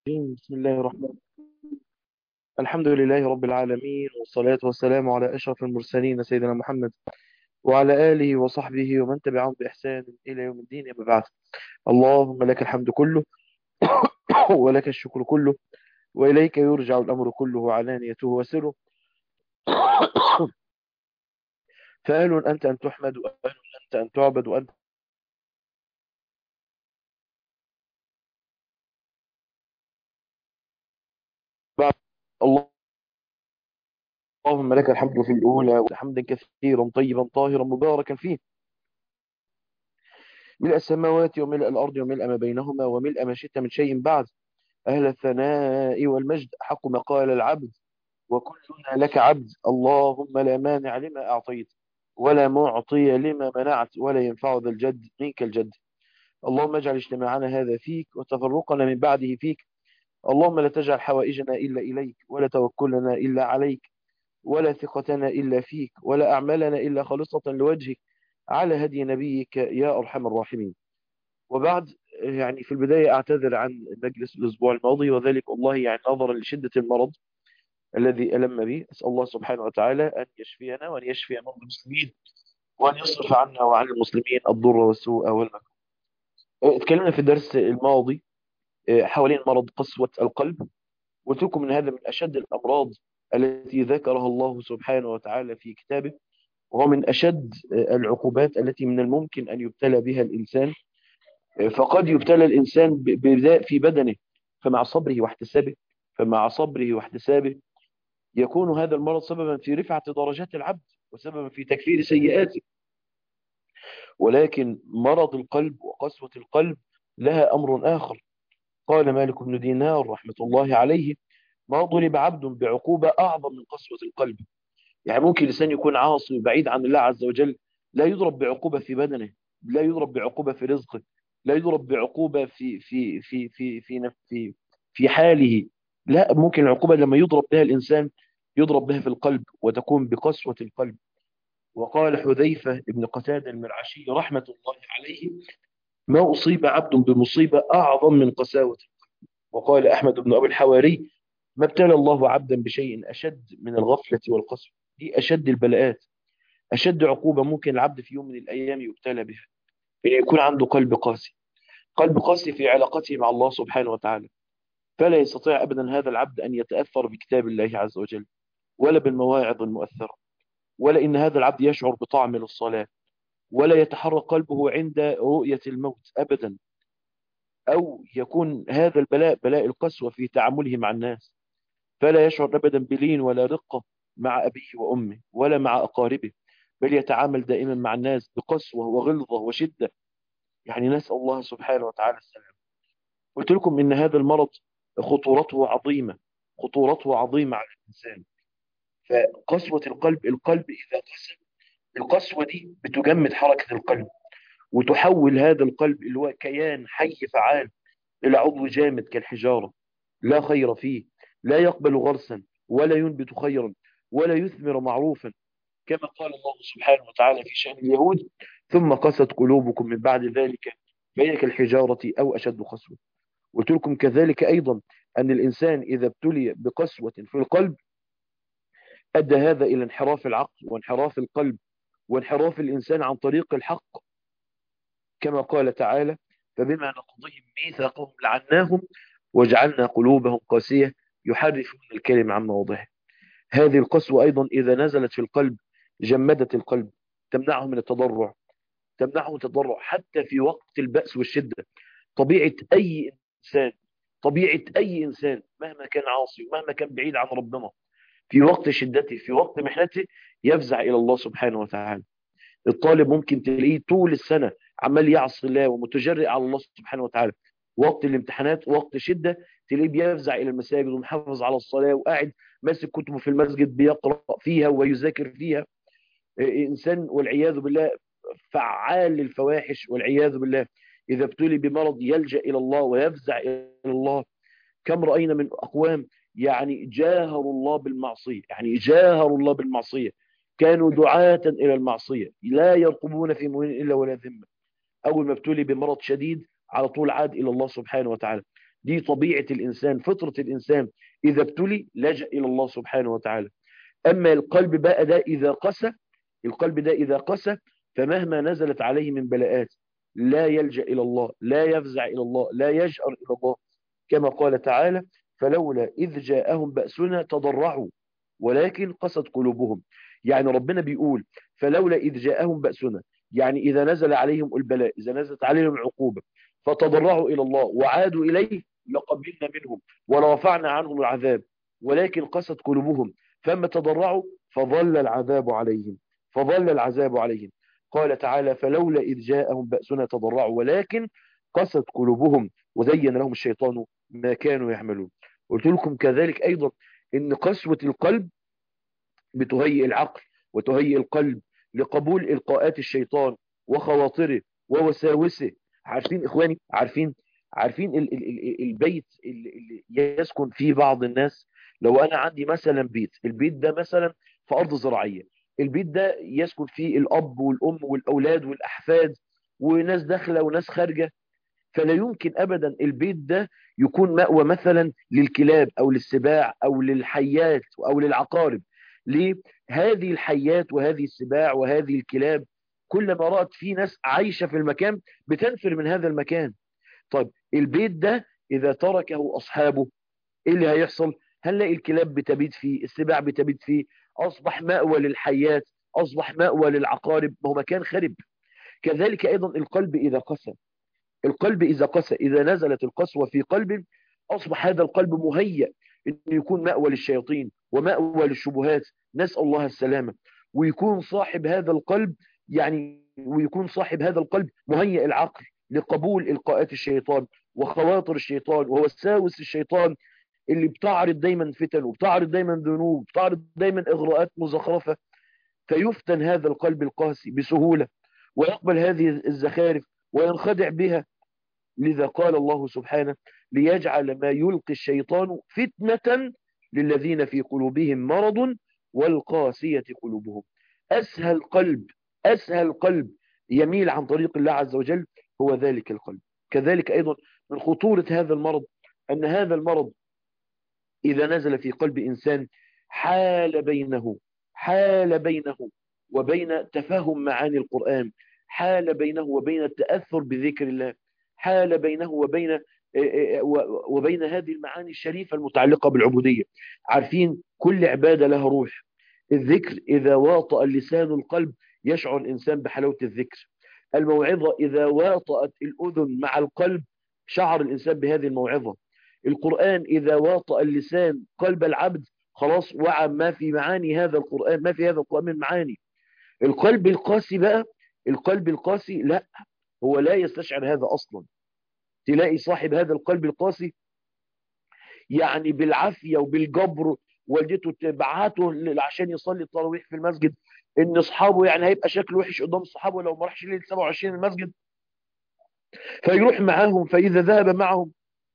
بسم الله الرحمن الرحيم الحمد لله رب العالمين والصلاة والسلام على أشرف المرسلين سيدنا محمد وعلى آله وصحبه ومن تبعهم بإحسان إلى يوم الدين أما بعد اللهم لك الحمد كله ولك الشكر كله وإليك يرجع الأمر كله علانيته وسره فأهل أنت أن تحمد وأهل أنت أن تعبد وأنت بعد اللهم لك الحمد في الأولى وحمدا كثيرا طيبا طاهرا مباركا فيه ملء السماوات وملء الأرض وملء ما بينهما وملء ما شئت من شيء بعد أهل الثناء والمجد حق ما قال العبد وكلنا لك عبد اللهم لا مانع لما أعطيت ولا معطي لما منعت ولا ينفع ذا الجد منك الجد اللهم اجعل اجتماعنا هذا فيك وتفرقنا من بعده فيك اللهم لا تجعل حوائجنا إلا إليك ولا توكلنا إلا عليك ولا ثقتنا إلا فيك ولا أعمالنا إلا خالصة لوجهك على هدي نبيك يا أرحم الراحمين وبعد يعني في البداية أعتذر عن مجلس الأسبوع الماضي وذلك والله يعني نظرا لشدة المرض الذي ألم به أسأل الله سبحانه وتعالى أن يشفينا وأن يشفي مرضى المسلمين وأن يصرف عنا وعن المسلمين الضر والسوء والمكروه اتكلمنا في الدرس الماضي حوالين مرض قسوة القلب قلت لكم ان هذا من اشد الامراض التي ذكرها الله سبحانه وتعالى في كتابه وهو من اشد العقوبات التي من الممكن ان يبتلى بها الانسان فقد يبتلى الانسان في بدنه فمع صبره واحتسابه فمع صبره واحتسابه يكون هذا المرض سببا في رفعة درجات العبد وسببا في تكفير سيئاته ولكن مرض القلب وقسوة القلب لها أمر آخر قال مالك بن دينار رحمة الله عليه ما ضرب عبد بعقوبة أعظم من قسوة القلب يعني ممكن الإنسان يكون عاصي وبعيد عن الله عز وجل لا يضرب بعقوبة في بدنه لا يضرب بعقوبة في رزقه لا يضرب بعقوبة في في في في في في, في حاله لا ممكن العقوبة لما يضرب بها الإنسان يضرب بها في القلب وتكون بقسوة القلب وقال حذيفة ابن قتادة المرعشي رحمة الله عليه ما أصيب عبد بمصيبة أعظم من قساوة وقال أحمد بن أبي الحواري ما ابتلى الله عبدا بشيء أشد من الغفلة والقسوة دي أشد البلاءات أشد عقوبة ممكن العبد في يوم من الأيام يبتلى بها أن يكون عنده قلب قاسي قلب قاسي في علاقته مع الله سبحانه وتعالى فلا يستطيع أبدا هذا العبد أن يتأثر بكتاب الله عز وجل ولا بالمواعظ المؤثرة ولا إن هذا العبد يشعر بطعم الصلاة ولا يتحرك قلبه عند رؤية الموت أبدا أو يكون هذا البلاء بلاء القسوة في تعامله مع الناس فلا يشعر أبدا بلين ولا رقة مع أبيه وأمه ولا مع أقاربه بل يتعامل دائما مع الناس بقسوة وغلظة وشدة يعني نسأل الله سبحانه وتعالى السلام قلت لكم إن هذا المرض خطورته عظيمة خطورته عظيمة على الإنسان فقسوة القلب القلب إذا قسم القسوة دي بتجمد حركة القلب وتحول هذا القلب اللي هو كيان حي فعال إلى عضو جامد كالحجارة لا خير فيه لا يقبل غرسا ولا ينبت خيرا ولا يثمر معروفا كما قال الله سبحانه وتعالى في شأن اليهود ثم قست قلوبكم من بعد ذلك فهي كالحجارة أو أشد قسوة قلت لكم كذلك أيضا أن الإنسان إذا ابتلي بقسوة في القلب أدى هذا إلى انحراف العقل وانحراف القلب وانحراف الإنسان عن طريق الحق كما قال تعالى فبما نقضهم ميثاقهم لعناهم وجعلنا قلوبهم قاسية يحرفون الكلم عن مواضعه هذه القسوة أيضا إذا نزلت في القلب جمدت القلب تمنعه من التضرع تمنعه من التضرع حتى في وقت البأس والشدة طبيعة أي إنسان طبيعة أي إنسان مهما كان عاصي ومهما كان بعيد عن ربنا في وقت شدته في وقت محنته يفزع إلى الله سبحانه وتعالى الطالب ممكن تلاقيه طول السنة عمال يعصي الله ومتجرئ على الله سبحانه وتعالى وقت الامتحانات وقت شدة تلاقيه بيفزع إلى المساجد ومحافظ على الصلاة وقاعد ماسك كتبه في المسجد بيقرأ فيها ويذاكر فيها إنسان والعياذ بالله فعال للفواحش والعياذ بالله إذا ابتلي بمرض يلجأ إلى الله ويفزع إلى الله كم رأينا من أقوام يعني جاهروا الله بالمعصية يعني جاهروا الله بالمعصية كانوا دعاة إلى المعصية لا يرقبون في مؤمن إلا ولا ذمة أول ما ابتلي بمرض شديد على طول عاد إلى الله سبحانه وتعالى دي طبيعة الإنسان فطرة الإنسان إذا ابتلي لجأ إلى الله سبحانه وتعالى أما القلب بقى ده إذا قسى القلب ده إذا قسى فمهما نزلت عليه من بلاءات لا يلجأ إلى الله لا يفزع إلى الله لا يجأر إلى الله كما قال تعالى فلولا إذ جاءهم بأسنا تضرعوا ولكن قست قلوبهم يعني ربنا بيقول فلولا إذ جاءهم بأسنا يعني إذا نزل عليهم البلاء إذا نزلت عليهم العقوبة فتضرعوا إلى الله وعادوا إليه لقبلنا منهم ورفعنا عنهم العذاب ولكن قست قلوبهم فما تضرعوا فظل العذاب عليهم فظل العذاب عليهم قال تعالى فلولا إذ جاءهم بأسنا تضرعوا ولكن قست قلوبهم وزين لهم الشيطان ما كانوا يعملون قلت لكم كذلك أيضا إن قسوة القلب بتهيئ العقل وتهيئ القلب لقبول إلقاءات الشيطان وخواطره ووساوسه عارفين إخواني عارفين عارفين ال ال ال البيت اللي يسكن فيه بعض الناس لو أنا عندي مثلا بيت البيت ده مثلا في أرض زراعية البيت ده يسكن فيه الأب والأم والأولاد والأحفاد وناس داخلة وناس خارجة فلا يمكن أبدا البيت ده يكون مأوى مثلا للكلاب أو للسباع أو للحيات أو للعقارب ليه؟ هذه الحيات وهذه السباع وهذه الكلاب كلما رأت في ناس عايشة في المكان بتنفر من هذا المكان طيب البيت ده إذا تركه أصحابه إيه اللي هيحصل هنلاقي الكلاب بتبيت فيه السباع بتبيت فيه أصبح مأوى للحيات أصبح مأوى للعقارب ما هو مكان خرب كذلك أيضا القلب إذا قسى القلب إذا قسى إذا نزلت القسوة في قلب أصبح هذا القلب مهيأ أن يكون مأوى للشياطين ومأوى للشبهات نسأل الله السلامة ويكون صاحب هذا القلب يعني ويكون صاحب هذا القلب مهيئ العقل لقبول إلقاءات الشيطان وخواطر الشيطان ووساوس الشيطان اللي بتعرض دايما فتن وبتعرض دايما ذنوب بتعرض دايما إغراءات مزخرفة فيفتن هذا القلب القاسي بسهولة ويقبل هذه الزخارف وينخدع بها لذا قال الله سبحانه ليجعل ما يلقي الشيطان فتنة للذين في قلوبهم مرض والقاسية قلوبهم أسهل قلب أسهل قلب يميل عن طريق الله عز وجل هو ذلك القلب كذلك أيضا من خطورة هذا المرض أن هذا المرض إذا نزل في قلب إنسان حال بينه حال بينه وبين تفهم معاني القرآن حال بينه وبين التأثر بذكر الله حال بينه وبين وبين هذه المعاني الشريفة المتعلقة بالعبودية عارفين كل عبادة لها روح الذكر إذا واطأ اللسان القلب يشعر الإنسان بحلاوة الذكر الموعظة إذا واطأت الأذن مع القلب شعر الإنسان بهذه الموعظة القرآن إذا واطأ اللسان قلب العبد خلاص وعى ما في معاني هذا القرآن ما في هذا القرآن من معاني القلب القاسي بقى القلب القاسي لا هو لا يستشعر هذا أصلا تلاقي صاحب هذا القلب القاسي يعني بالعافية وبالجبر والدته تبعته عشان يصلي التراويح في المسجد ان اصحابه يعني هيبقى شكله وحش قدام صحابه لو ما راحش ليله 27 المسجد فيروح معاهم فاذا ذهب معهم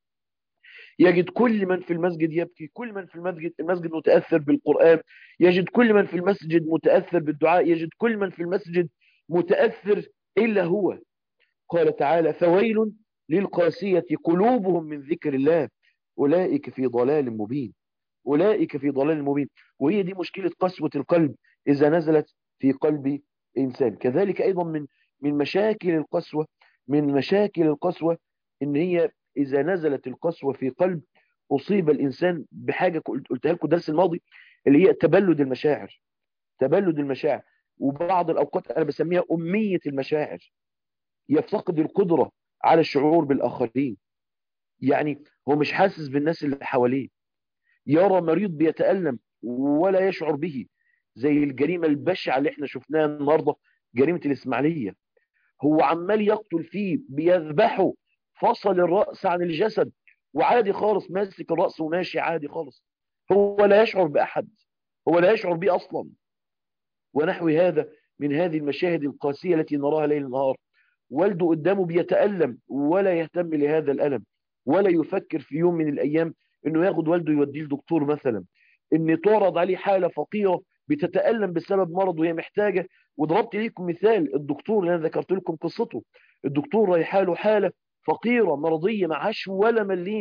يجد كل من في المسجد يبكي كل من في المسجد المسجد متأثر بالقرآن يجد كل من في المسجد متأثر بالدعاء يجد كل من في المسجد متأثر إلا هو قال تعالى فويل للقاسية قلوبهم من ذكر الله أولئك في ضلال مبين أولئك في ضلال مبين وهي دي مشكلة قسوة القلب إذا نزلت في قلب إنسان كذلك أيضا من من مشاكل القسوة من مشاكل القسوة إن هي إذا نزلت القسوة في قلب أصيب الإنسان بحاجة قلتها لكم الدرس الماضي اللي هي تبلد المشاعر تبلد المشاعر وبعض الأوقات أنا بسميها أمية المشاعر يفتقد القدرة على الشعور بالآخرين يعني هو مش حاسس بالناس اللي حواليه يرى مريض بيتألم ولا يشعر به زي الجريمة البشعة اللي احنا شفناها النهاردة جريمة الإسماعيلية هو عمال يقتل فيه بيذبحه فصل الرأس عن الجسد وعادي خالص ماسك الرأس وماشي عادي خالص هو لا يشعر بأحد هو لا يشعر به أصلا ونحو هذا من هذه المشاهد القاسية التي نراها ليل نهار والده قدامه بيتألم ولا يهتم لهذا الألم ولا يفكر في يوم من الأيام انه ياخد والده يوديه لدكتور مثلا ان تعرض عليه حالة فقيرة بتتألم بسبب مرض وهي محتاجة وضربت ليكم مثال الدكتور اللي انا ذكرت لكم قصته الدكتور رايحه له حالة فقيرة مرضية معهاش ولا مليم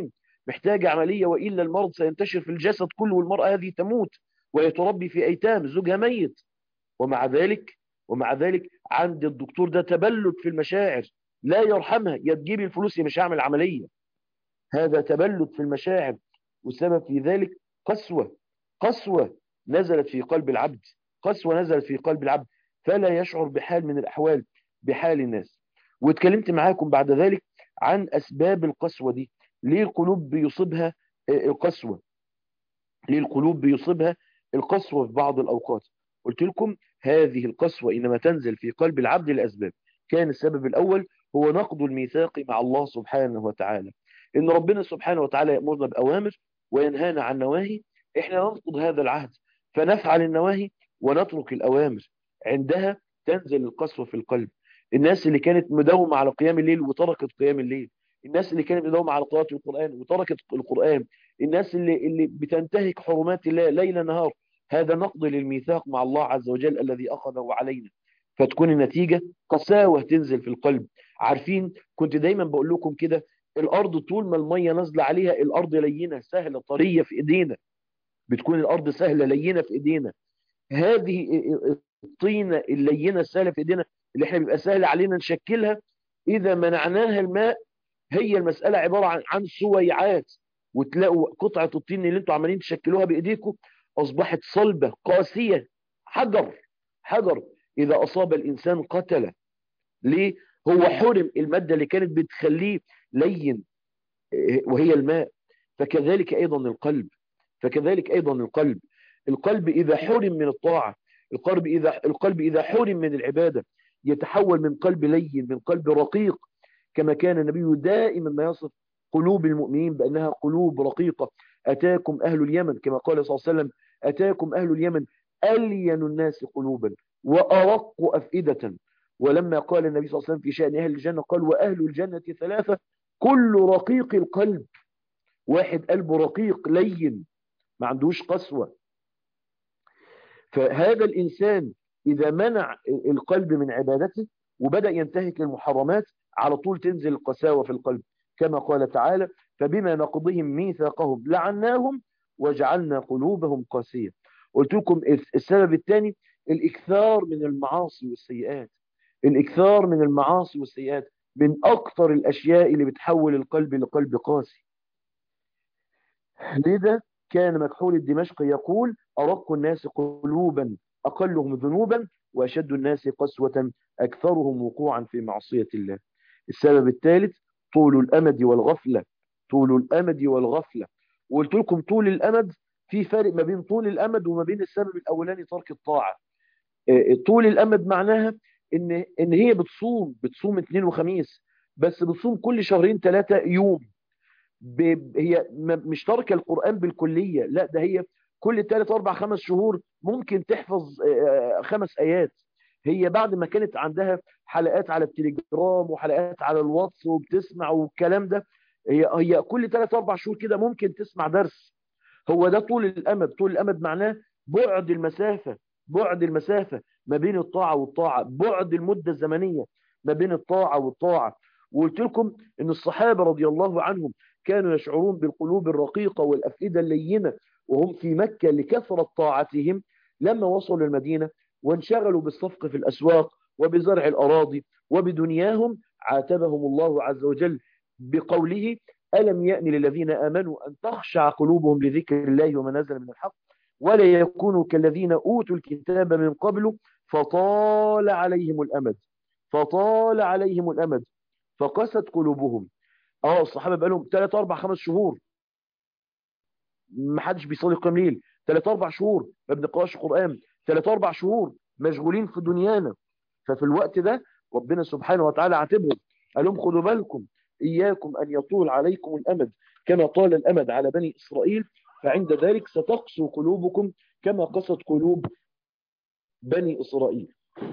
محتاجة عملية وإلا المرض سينتشر في الجسد كله والمرأة هذه تموت وهي تربي في أيتام زوجها ميت ومع ذلك ومع ذلك عند الدكتور ده تبلد في المشاعر لا يرحمها يا تجيب الفلوس يا مش هعمل عملية هذا تبلد في المشاعر والسبب في ذلك قسوة قسوة نزلت في قلب العبد قسوة نزلت في قلب العبد فلا يشعر بحال من الأحوال بحال الناس واتكلمت معاكم بعد ذلك عن أسباب القسوة دي ليه القلوب بيصيبها القسوة ليه القلوب بيصيبها القسوة في بعض الأوقات قلت لكم هذه القسوة إنما تنزل في قلب العبد لأسباب كان السبب الأول هو نقض الميثاق مع الله سبحانه وتعالى إن ربنا سبحانه وتعالى يأمرنا بأوامر وينهانا عن نواهي إحنا ننقض هذا العهد فنفعل النواهي ونترك الأوامر عندها تنزل القسوة في القلب الناس اللي كانت مداومة على قيام الليل وتركت قيام الليل الناس اللي كانت مداومة على قراءة القرآن وتركت القرآن الناس اللي اللي بتنتهك حرمات الله ليل نهار هذا نقض للميثاق مع الله عز وجل الذي أخذه علينا فتكون النتيجة قساوة تنزل في القلب عارفين كنت دايما بقول لكم كده الأرض طول ما المية نازلة عليها الأرض لينة سهلة طرية في إيدينا بتكون الأرض سهلة لينة في إيدينا هذه الطينة اللينة السهلة في إيدينا اللي احنا بيبقى سهل علينا نشكلها إذا منعناها الماء هي المسألة عبارة عن, عن سويعات وتلاقوا قطعة الطين اللي انتوا عمالين تشكلوها بإيديكم أصبحت صلبة قاسية حجر حجر إذا أصاب الإنسان قتله ليه؟ هو حرم المادة اللي كانت بتخليه لين وهي الماء فكذلك أيضا القلب فكذلك أيضا القلب القلب إذا حرم من الطاعة القلب إذا, القلب إذا حرم من العبادة يتحول من قلب لين من قلب رقيق كما كان النبي دائما ما يصف قلوب المؤمنين بأنها قلوب رقيقة أتاكم أهل اليمن كما قال صلى الله عليه وسلم أتاكم أهل اليمن ألين الناس قلوبا وأرق أفئدة ولما قال النبي صلى الله عليه وسلم في شأن أهل الجنة قال وأهل الجنة ثلاثة كل رقيق القلب واحد قلبه رقيق لين ما عندوش قسوة فهذا الإنسان إذا منع القلب من عبادته وبدأ ينتهك المحرمات على طول تنزل القساوة في القلب كما قال تعالى فبما نقضهم ميثاقهم لعناهم وجعلنا قلوبهم قاسية قلت لكم السبب الثاني الإكثار من المعاصي والسيئات الإكثار من المعاصي والسيئات من أكثر الأشياء اللي بتحول القلب لقلب قاسي لذا كان مكحول الدمشقي يقول أرق الناس قلوبا أقلهم ذنوبا وأشد الناس قسوة أكثرهم وقوعا في معصية الله السبب الثالث طول الأمد والغفلة طول الأمد والغفلة وقلت لكم طول الأمد في فرق ما بين طول الأمد وما بين السبب الأولاني ترك الطاعة طول الأمد معناها إن, إن هي بتصوم بتصوم اثنين وخميس بس بتصوم كل شهرين ثلاثة يوم هي مش ترك القرآن بالكلية لا ده هي كل ثلاث أربع خمس شهور ممكن تحفظ خمس آيات هي بعد ما كانت عندها حلقات على التليجرام وحلقات على الواتس وبتسمع والكلام ده هي هي كل ثلاث اربع شهور كده ممكن تسمع درس هو ده طول الامد طول الامد معناه بعد المسافه بعد المسافه ما بين الطاعه والطاعه بعد المده الزمنيه ما بين الطاعه والطاعه وقلت لكم ان الصحابه رضي الله عنهم كانوا يشعرون بالقلوب الرقيقه والافئده اللينه وهم في مكه لكثره طاعتهم لما وصلوا للمدينه وانشغلوا بالصفق في الاسواق وبزرع الاراضي وبدنياهم عاتبهم الله عز وجل بقوله ألم يأن للذين آمنوا أن تخشع قلوبهم لذكر الله وما نزل من الحق ولا يكونوا كالذين أوتوا الكتاب من قبل فطال عليهم الأمد فطال عليهم الأمد فقست قلوبهم اه الصحابة بقى لهم 3 4 5 شهور ما حدش بيصلي قيام ليل 3 4 شهور ما بنقراش قرآن 3 4 شهور مشغولين في دنيانا ففي الوقت ده ربنا سبحانه وتعالى عاتبهم قال لهم خدوا بالكم إياكم أن يطول عليكم الأمد كما طال الأمد على بني إسرائيل فعند ذلك ستقسو قلوبكم كما قست قلوب بني إسرائيل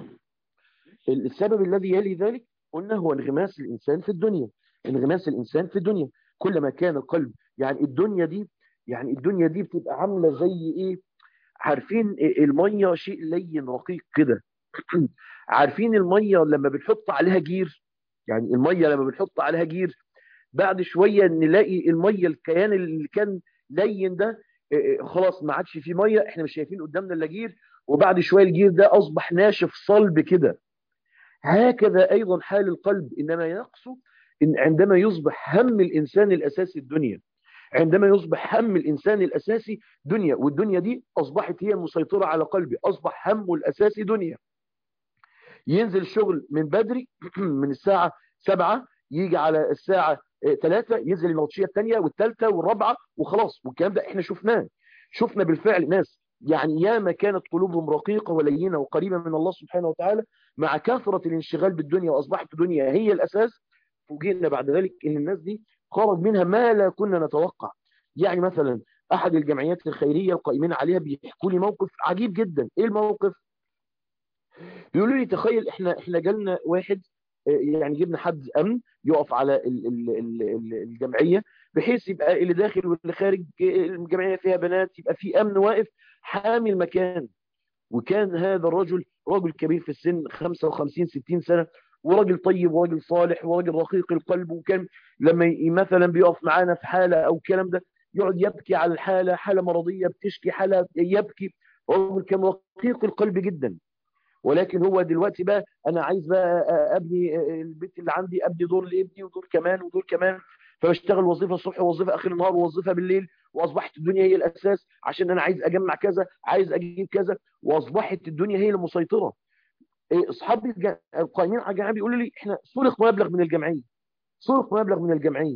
السبب الذي يلي ذلك قلنا هو انغماس الإنسان في الدنيا انغماس الإنسان في الدنيا كلما كان القلب يعني الدنيا دي يعني الدنيا دي بتبقى عاملة زي إيه عارفين المية شيء لين رقيق كده عارفين المية لما بنحط عليها جير يعني المية لما بنحط عليها جير بعد شويه نلاقي الميه الكيان اللي كان لين ده خلاص ما عادش فيه ميه احنا مش شايفين قدامنا الا جير وبعد شويه الجير ده اصبح ناشف صلب كده هكذا ايضا حال القلب انما يقسو إن عندما يصبح هم الانسان الاساسي الدنيا عندما يصبح هم الانسان الاساسي دنيا والدنيا دي اصبحت هي المسيطره على قلبي اصبح همه الاساسي دنيا ينزل الشغل من بدري من الساعه 7 يجي على الساعه 3 ينزل الموتشيه الثانيه والثالثه والرابعه وخلاص والكلام ده احنا شفناه شفنا بالفعل ناس يعني ياما كانت قلوبهم رقيقة ولينة وقريبة من الله سبحانه وتعالى مع كثرة الانشغال بالدنيا وأصبحت الدنيا هي الأساس فوجئنا بعد ذلك ان الناس دي خرج منها ما لا كنا نتوقع يعني مثلا احد الجمعيات الخيريه القائمين عليها بيحكوا لي موقف عجيب جدا ايه الموقف بيقولوا لي تخيل احنا احنا جالنا واحد يعني جبنا حد امن يقف على ال ال ال الجمعيه بحيث يبقى اللي داخل واللي خارج الجمعيه فيها بنات يبقى في امن واقف حامي المكان وكان هذا الرجل رجل كبير في السن 55 60 سنه وراجل طيب وراجل صالح وراجل رقيق القلب وكان لما مثلا بيقف معانا في حالة أو الكلام ده يقعد يبكي على الحالة حالة مرضية بتشكي حالة يبكي رجل كان رقيق القلب جدا ولكن هو دلوقتي بقى أنا عايز بقى أبني البيت اللي عندي أبني دور لابني ودور كمان ودور كمان فبشتغل وظيفة الصبح ووظيفة آخر النهار ووظيفة بالليل وأصبحت الدنيا هي الأساس عشان أنا عايز أجمع كذا عايز أجيب كذا وأصبحت الدنيا هي المسيطرة اصحابي القائمين على الجمعيه بيقولوا لي احنا سرق مبلغ من الجمعيه سرق مبلغ من الجمعيه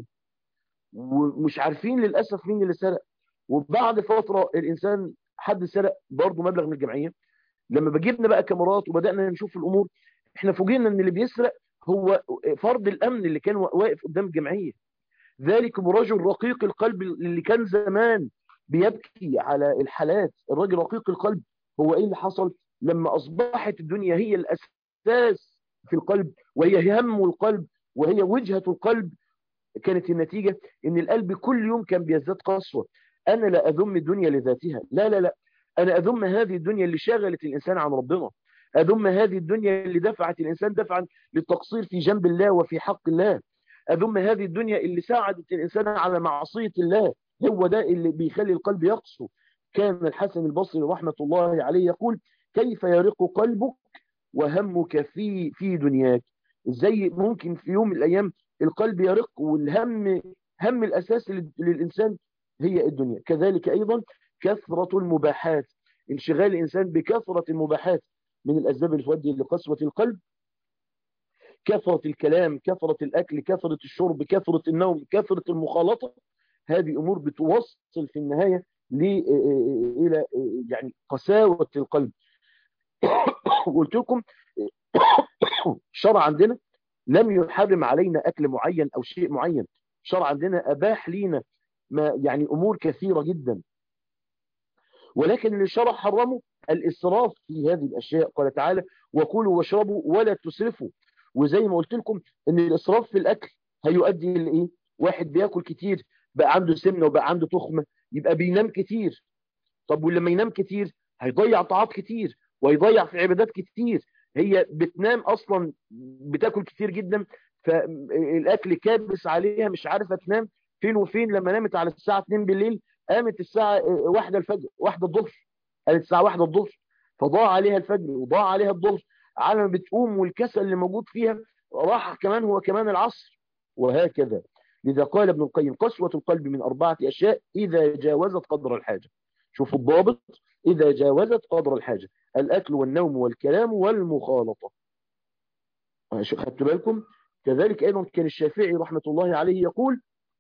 ومش عارفين للاسف مين اللي سرق وبعد فتره الانسان حد سرق برضه مبلغ من الجمعيه لما بجيبنا بقى كاميرات وبدانا نشوف الامور احنا فوجئنا ان اللي بيسرق هو فرد الامن اللي كان واقف قدام الجمعيه ذلك رجل رقيق القلب اللي كان زمان بيبكي على الحالات الراجل رقيق القلب هو ايه اللي حصل لما أصبحت الدنيا هي الأساس في القلب وهي هم القلب وهي وجهة القلب كانت النتيجة ان القلب كل يوم كان بيزداد قسوة انا لا اذم الدنيا لذاتها لا لا لا انا اذم هذه الدنيا اللي شغلت الانسان عن ربنا اذم هذه الدنيا اللي دفعت الانسان دفعا للتقصير في جنب الله وفي حق الله اذم هذه الدنيا اللي ساعدت الانسان على معصية الله هو ده اللي بيخلي القلب يقسو كان الحسن البصري رحمة الله عليه يقول كيف يرق قلبك وهمك في في دنياك ازاي ممكن في يوم من الايام القلب يرق والهم هم الاساس للانسان هي الدنيا كذلك ايضا كثرة المباحات انشغال الانسان بكثرة المباحات من الاسباب اللي تؤدي لقسوة القلب كثرة الكلام كثرة الاكل كثرة الشرب كثرة النوم كثرة المخالطة هذه امور بتوصل في النهاية الى يعني قساوة القلب وقلت لكم الشرع عندنا لم يحرم علينا أكل معين أو شيء معين الشرع عندنا أباح لينا ما يعني أمور كثيرة جدا ولكن اللي الشرع حرمه الإسراف في هذه الأشياء قال تعالى وكلوا واشربوا ولا تسرفوا وزي ما قلت لكم ان الإسراف في الأكل هيؤدي لإيه واحد بياكل كتير بقى عنده سمنة وبقى عنده تخمة يبقى بينام كتير طب ولما ينام كتير هيضيع طاعات كتير ويضيع في عبادات كتير هي بتنام اصلا بتاكل كتير جدا فالاكل كابس عليها مش عارفه تنام فين وفين لما نامت على الساعه 2 بالليل قامت الساعه 1 الفجر 1 الظهر قالت الساعه 1 الظهر فضاع عليها الفجر وضاع عليها الظهر على ما بتقوم والكسل اللي موجود فيها راح كمان هو كمان العصر وهكذا لذا قال ابن القيم قسوة القلب من أربعة أشياء إذا جاوزت قدر الحاجة شوفوا الضابط إذا جاوزت قدر الحاجة الأكل والنوم والكلام والمخالطة خدت بالكم كذلك أيضا كان الشافعي رحمة الله عليه يقول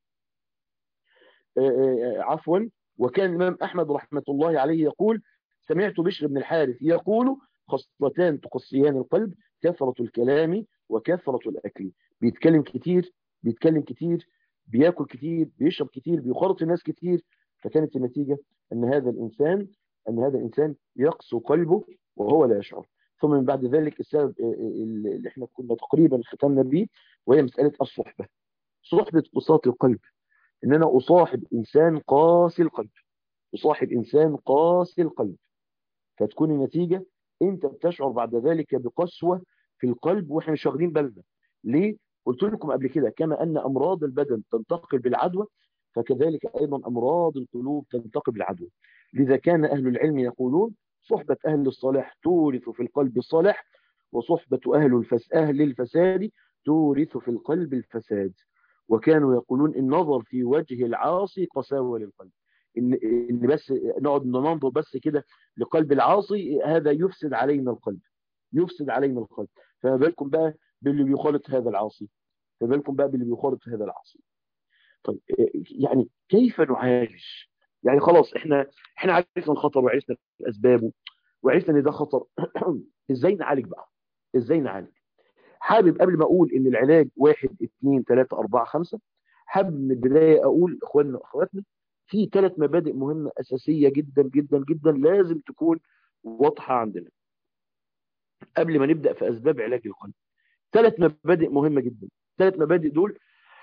عفوا وكان الإمام أحمد رحمة الله عليه يقول سمعت بشر بن الحارث يقول خصلتان تقصيان القلب كثرة الكلام وكثرة الأكل بيتكلم كتير بيتكلم كتير بياكل كتير بيشرب كتير بيخرط الناس كتير فكانت النتيجة أن هذا الإنسان أن هذا الإنسان يقسو قلبه وهو لا يشعر ثم من بعد ذلك السبب اللي احنا كنا تقريبا ختمنا به وهي مسألة الصحبة صحبة قساط القلب ان انا اصاحب انسان قاسي القلب اصاحب انسان قاسي القلب فتكون النتيجة انت بتشعر بعد ذلك بقسوة في القلب واحنا مش واخدين بالنا ليه قلت لكم قبل كده كما أن أمراض البدن تنتقل بالعدوى فكذلك أيضا أمراض القلوب تنتقل بالعدوى لذا كان أهل العلم يقولون صحبة أهل الصلاح تورث في القلب الصلاح وصحبة أهل, الفس أهل الفساد تورث في القلب الفساد وكانوا يقولون النظر في وجه العاصي قساوة للقلب إن, إن بس نقعد ننظر بس كده لقلب العاصي هذا يفسد علينا القلب يفسد علينا القلب فما بالكم بقى باللي بيخالط هذا العاصي فما بالكم بقى باللي بيخالط هذا العاصي طيب يعني كيف نعالج يعني خلاص احنا احنا عرفنا الخطر وعرفنا اسبابه وعرفنا ان ده خطر ازاي نعالج بقى ازاي نعالج حابب قبل ما اقول ان العلاج واحد اثنين ثلاثة اربعة خمسة حابب من البداية اقول اخواننا واخواتنا في ثلاث مبادئ مهمة اساسية جدا جدا جدا لازم تكون واضحة عندنا قبل ما نبدأ في اسباب علاج القلب ثلاث مبادئ مهمة جدا ثلاث مبادئ دول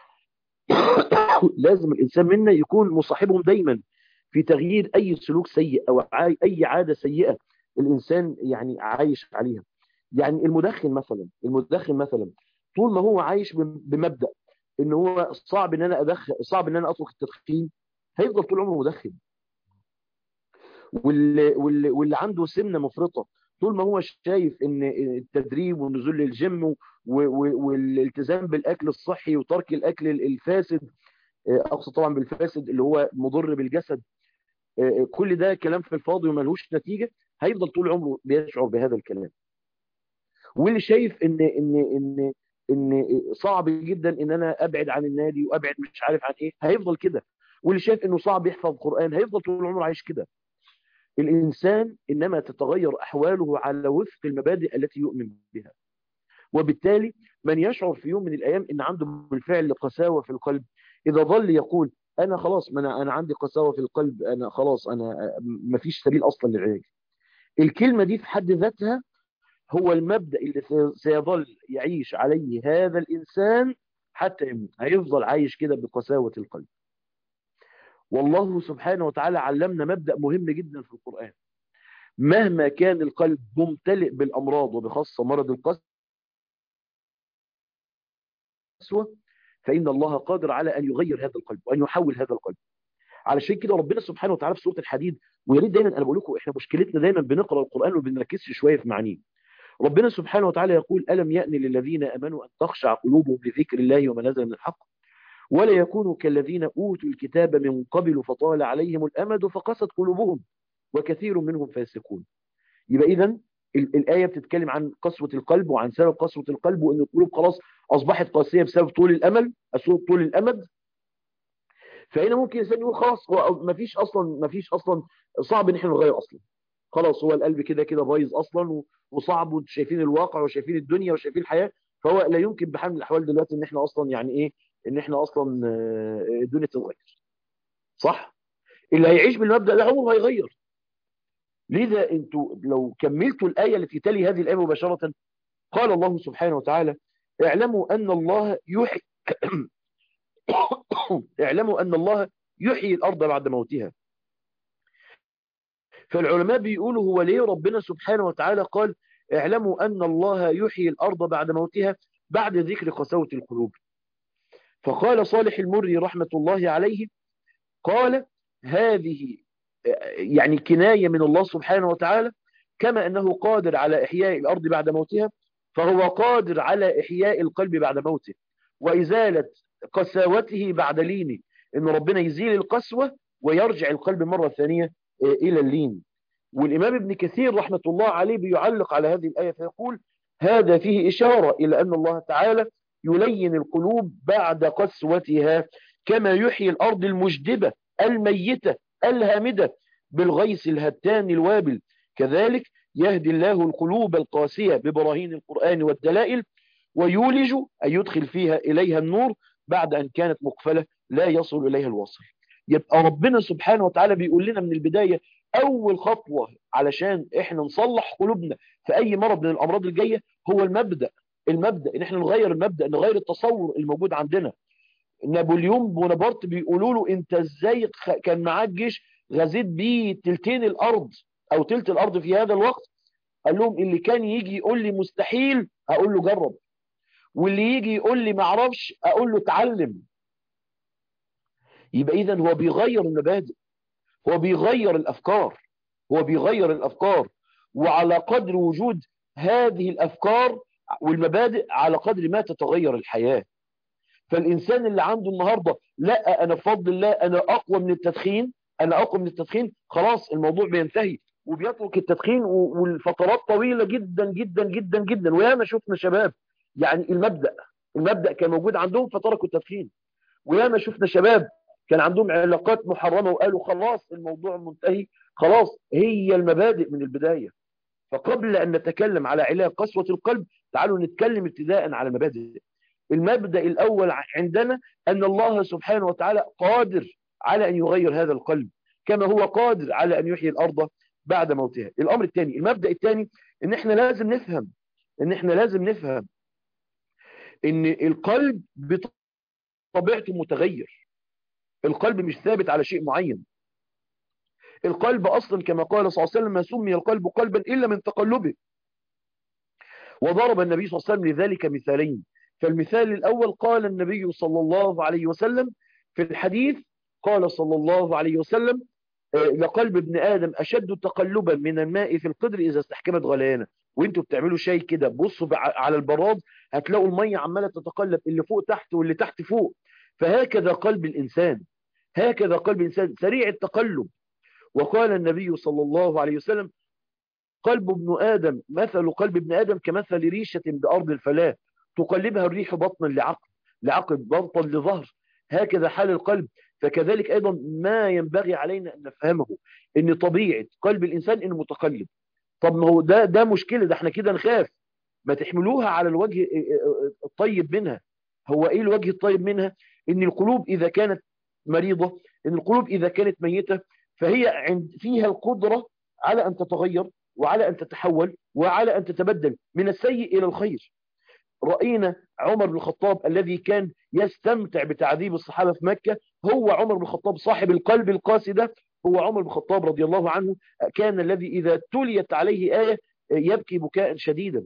لازم الانسان منا يكون مصاحبهم دايما في تغيير اي سلوك سيء او اي عادة سيئة الانسان يعني عايش عليها يعني المدخن مثلا المدخن مثلا طول ما هو عايش بمبدأ ان هو صعب ان انا ادخن صعب ان انا اترك التدخين هيفضل طول عمره مدخن واللي, واللي, واللي عنده سمنه مفرطه طول ما هو شايف ان التدريب والنزول للجيم والالتزام بالاكل الصحي وترك الاكل الفاسد اقصد طبعا بالفاسد اللي هو مضر بالجسد كل ده كلام في الفاضي وملهوش نتيجه هيفضل طول عمره بيشعر بهذا الكلام واللي شايف ان ان ان ان صعب جدا ان انا ابعد عن النادي وابعد مش عارف عن ايه هيفضل كده واللي شايف انه صعب يحفظ قران هيفضل طول عمره عايش كده الانسان انما تتغير احواله على وفق المبادئ التي يؤمن بها وبالتالي من يشعر في يوم من الايام ان عنده بالفعل قساوه في القلب اذا ظل يقول انا خلاص ما انا انا عندي قساوه في القلب انا خلاص انا ما فيش سبيل اصلا للعلاج الكلمه دي في حد ذاتها هو المبدأ اللي سيظل يعيش عليه هذا الإنسان حتى يموت هيفضل عايش كده بقساوة القلب والله سبحانه وتعالى علمنا مبدأ مهم جدا في القرآن مهما كان القلب ممتلئ بالأمراض وبخاصة مرض القسوة فإن الله قادر على أن يغير هذا القلب وأن يحول هذا القلب علشان كده ربنا سبحانه وتعالى في سورة الحديد ويا ريت دايما انا بقول لكم احنا مشكلتنا دايما بنقرا القران وما بنركزش شويه في معانيه ربنا سبحانه وتعالى يقول ألم يأن للذين أمنوا أن تخشع قلوبهم لذكر الله وما نزل من الحق ولا يكونوا كالذين أوتوا الكتاب من قبل فطال عليهم الأمد فقست قلوبهم وكثير منهم فاسقون يبقى إذن الآية بتتكلم عن قسوة القلب وعن سبب قسوة القلب وأن القلوب خلاص أصبحت قاسية بسبب طول الأمل طول الأمد فهنا ممكن الإنسان يقول خلاص هو ما فيش أصلا ما فيش أصلا صعب إن احنا نغير أصلا خلاص هو القلب كده كده بايظ اصلا وصعب وانتوا شايفين الواقع وشايفين الدنيا وشايفين الحياه فهو لا يمكن بحال من الاحوال دلوقتي ان احنا اصلا يعني ايه ان احنا اصلا الدنيا تتغير صح اللي هيعيش بالمبدا ده عمره هيغير لذا انتوا لو كملتوا الايه التي تلي هذه الايه مباشره قال الله سبحانه وتعالى اعلموا ان الله يحيي اعلموا ان الله يحيي الارض بعد موتها فالعلماء بيقولوا هو ليه ربنا سبحانه وتعالى قال اعلموا أن الله يحيي الأرض بعد موتها بعد ذكر قساوة القلوب فقال صالح المري رحمة الله عليه قال هذه يعني كناية من الله سبحانه وتعالى كما أنه قادر على إحياء الأرض بعد موتها فهو قادر على إحياء القلب بعد موته وإزالة قساوته بعد لينه إن ربنا يزيل القسوة ويرجع القلب مرة ثانية إلى اللين والإمام ابن كثير رحمة الله عليه بيعلق على هذه الآية فيقول هذا فيه إشارة إلى أن الله تعالى يلين القلوب بعد قسوتها كما يحيي الأرض المجدبة الميتة الهامدة بالغيث الهتان الوابل كذلك يهدي الله القلوب القاسية ببراهين القرآن والدلائل ويولج أن يدخل فيها إليها النور بعد أن كانت مقفلة لا يصل إليها الوصل يبقى ربنا سبحانه وتعالى بيقول لنا من البداية أول خطوة علشان إحنا نصلح قلوبنا في أي مرض من الأمراض الجاية هو المبدأ المبدأ إن إحنا نغير المبدأ نغير التصور الموجود عندنا نابليون بونابرت بيقولوا له أنت إزاي كان معاك جيش غزيت بيه تلتين الأرض أو تلت الأرض في هذا الوقت قال لهم اللي كان يجي يقول لي مستحيل أقول له جرب واللي يجي يقول لي ما اعرفش اقول له اتعلم يبقى اذا هو بيغير المبادئ هو بيغير الافكار هو بيغير الافكار وعلى قدر وجود هذه الافكار والمبادئ على قدر ما تتغير الحياة فالإنسان اللي عنده النهاردة لا أنا بفضل الله أنا أقوى من التدخين أنا أقوى من التدخين خلاص الموضوع بينتهي وبيترك التدخين والفترات طويلة جدا جدا جدا جدا وياما شفنا شباب يعني المبدأ المبدأ كان موجود عندهم فتركوا التدخين وياما شفنا شباب كان عندهم علاقات محرمة وقالوا خلاص الموضوع منتهي خلاص هي المبادئ من البداية فقبل أن نتكلم على علاج قسوة القلب تعالوا نتكلم ابتداء على المبادئ المبدأ الأول عندنا أن الله سبحانه وتعالى قادر على أن يغير هذا القلب كما هو قادر على أن يحيي الأرض بعد موتها الأمر الثاني المبدأ الثاني أن احنا لازم نفهم أن احنا لازم نفهم أن القلب بطبيعته متغير القلب مش ثابت على شيء معين القلب أصلا كما قال صلى الله عليه وسلم ما سمي القلب قلبا إلا من تقلبه وضرب النبي صلى الله عليه وسلم لذلك مثالين فالمثال الأول قال النبي صلى الله عليه وسلم في الحديث قال صلى الله عليه وسلم لقلب ابن آدم أشد تقلبا من الماء في القدر إذا استحكمت غليانه وانتوا بتعملوا شيء كده بصوا على البراد هتلاقوا المية عمالة تتقلب اللي فوق تحت واللي تحت فوق فهكذا قلب الإنسان هكذا قلب الإنسان سريع التقلب وقال النبي صلى الله عليه وسلم قلب ابن آدم مثل قلب ابن آدم كمثل ريشة بأرض الفلاة تقلبها الريح بطنا لعقل لعقل بطنا لظهر هكذا حال القلب فكذلك أيضا ما ينبغي علينا أن نفهمه أن طبيعة قلب الإنسان أنه متقلب طب ما هو ده ده مشكلة ده احنا كده نخاف ما تحملوها على الوجه الطيب منها هو ايه الوجه الطيب منها ان القلوب اذا كانت مريضة ان القلوب اذا كانت ميتة فهي عند فيها القدرة على ان تتغير وعلى ان تتحول وعلى ان تتبدل من السيء الى الخير رأينا عمر بن الخطاب الذي كان يستمتع بتعذيب الصحابة في مكة هو عمر بن الخطاب صاحب القلب القاسي ده هو عمر بن الخطاب رضي الله عنه كان الذي إذا تليت عليه آية يبكي بكاء شديدا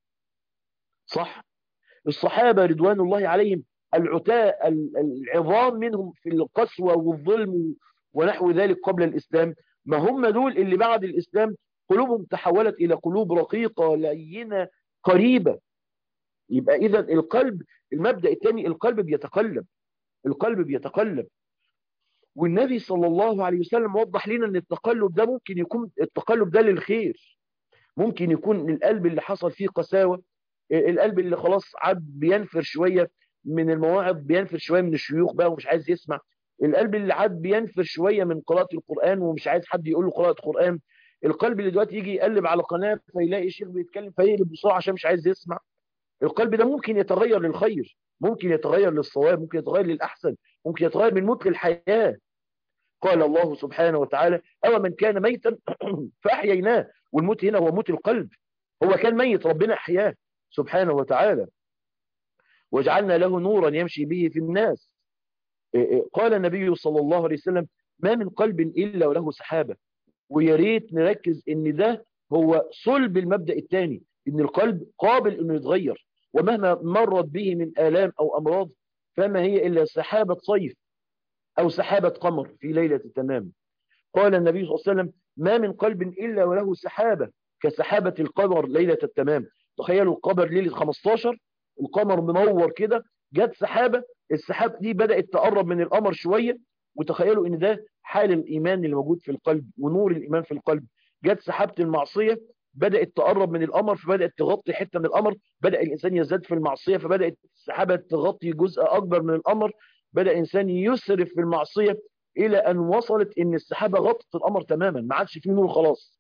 صح الصحابة رضوان الله عليهم العتاء العظام منهم في القسوة والظلم ونحو ذلك قبل الإسلام ما هم دول اللي بعد الإسلام قلوبهم تحولت إلى قلوب رقيقة لينة قريبة يبقى إذا القلب المبدأ الثاني القلب بيتقلب القلب بيتقلب والنبي صلى الله عليه وسلم وضح لنا ان التقلب ده ممكن يكون التقلب ده للخير ممكن يكون القلب اللي حصل فيه قساوة القلب اللي خلاص عاد بينفر شوية من المواعظ بينفر شوية من الشيوخ بقى ومش عايز يسمع القلب اللي عاد بينفر شوية من قراءة القرآن ومش عايز حد يقول له قراءة قرآن القلب اللي دلوقتي يجي يقلب على قناة فيلاقي شيخ بيتكلم فيقلب بسرعة عشان مش عايز يسمع القلب ده ممكن يتغير للخير ممكن يتغير للصواب ممكن يتغير للأحسن ممكن يتغير من موت للحياة قال الله سبحانه وتعالى أو من كان ميتا فأحييناه والموت هنا هو موت القلب هو كان ميت ربنا أحياه سبحانه وتعالى وجعلنا له نورا يمشي به في الناس قال النبي صلى الله عليه وسلم ما من قلب إلا وله سحابة ويا ريت نركز ان ده هو صلب المبدأ الثاني ان القلب قابل انه يتغير ومهما مرت به من آلام او امراض فما هي الا سحابة صيف او سحابة قمر في ليلة التمام قال النبي صلى الله عليه وسلم ما من قلب الا وله سحابة كسحابة القمر ليلة التمام تخيلوا القمر ليلة 15 القمر منور كده جت سحابة السحابة دي بدأت تقرب من القمر شوية وتخيلوا ان ده حال الإيمان اللي موجود في القلب ونور الإيمان في القلب جت سحابة المعصية بدأت تقرب من القمر فبدأت تغطي حتة من القمر بدأ الإنسان يزداد في المعصية فبدأت السحابة تغطي جزء أكبر من القمر بدأ الإنسان يسرف في المعصية إلى أن وصلت إن السحابة غطت القمر تماما ما عادش فيه نور خلاص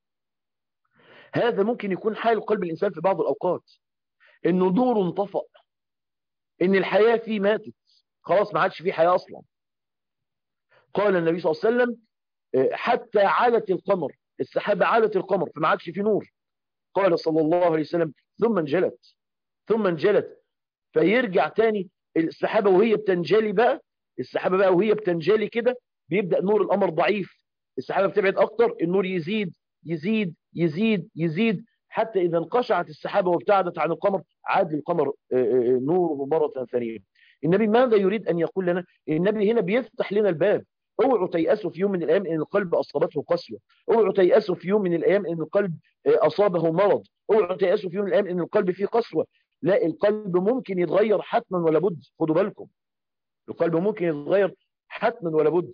هذا ممكن يكون حال قلب الإنسان في بعض الأوقات إنه نوره انطفأ إن الحياة فيه ماتت خلاص ما عادش فيه حياة أصلا قال النبي صلى الله عليه وسلم حتى علت القمر السحابة علت القمر فما عادش في نور قال صلى الله عليه وسلم ثم انجلت ثم انجلت فيرجع تاني السحابة وهي بتنجلي بقى السحابة بقى وهي بتنجلي كده بيبدأ نور القمر ضعيف السحابة بتبعد أكتر النور يزيد يزيد يزيد يزيد حتى إذا انقشعت السحابة وابتعدت عن القمر عاد القمر نوره مرة ثانية النبي ماذا يريد أن يقول لنا النبي هنا بيفتح لنا الباب اوعوا تيأسوا في يوم من الأيام إن القلب أصابته قسوة اوعوا تيأسوا في يوم من الأيام إن القلب أصابه مرض اوعوا تيأسوا في يوم من الأيام إن القلب فيه قسوة لا القلب ممكن يتغير حتما ولا بد خدوا بالكم القلب ممكن يتغير حتما ولا بد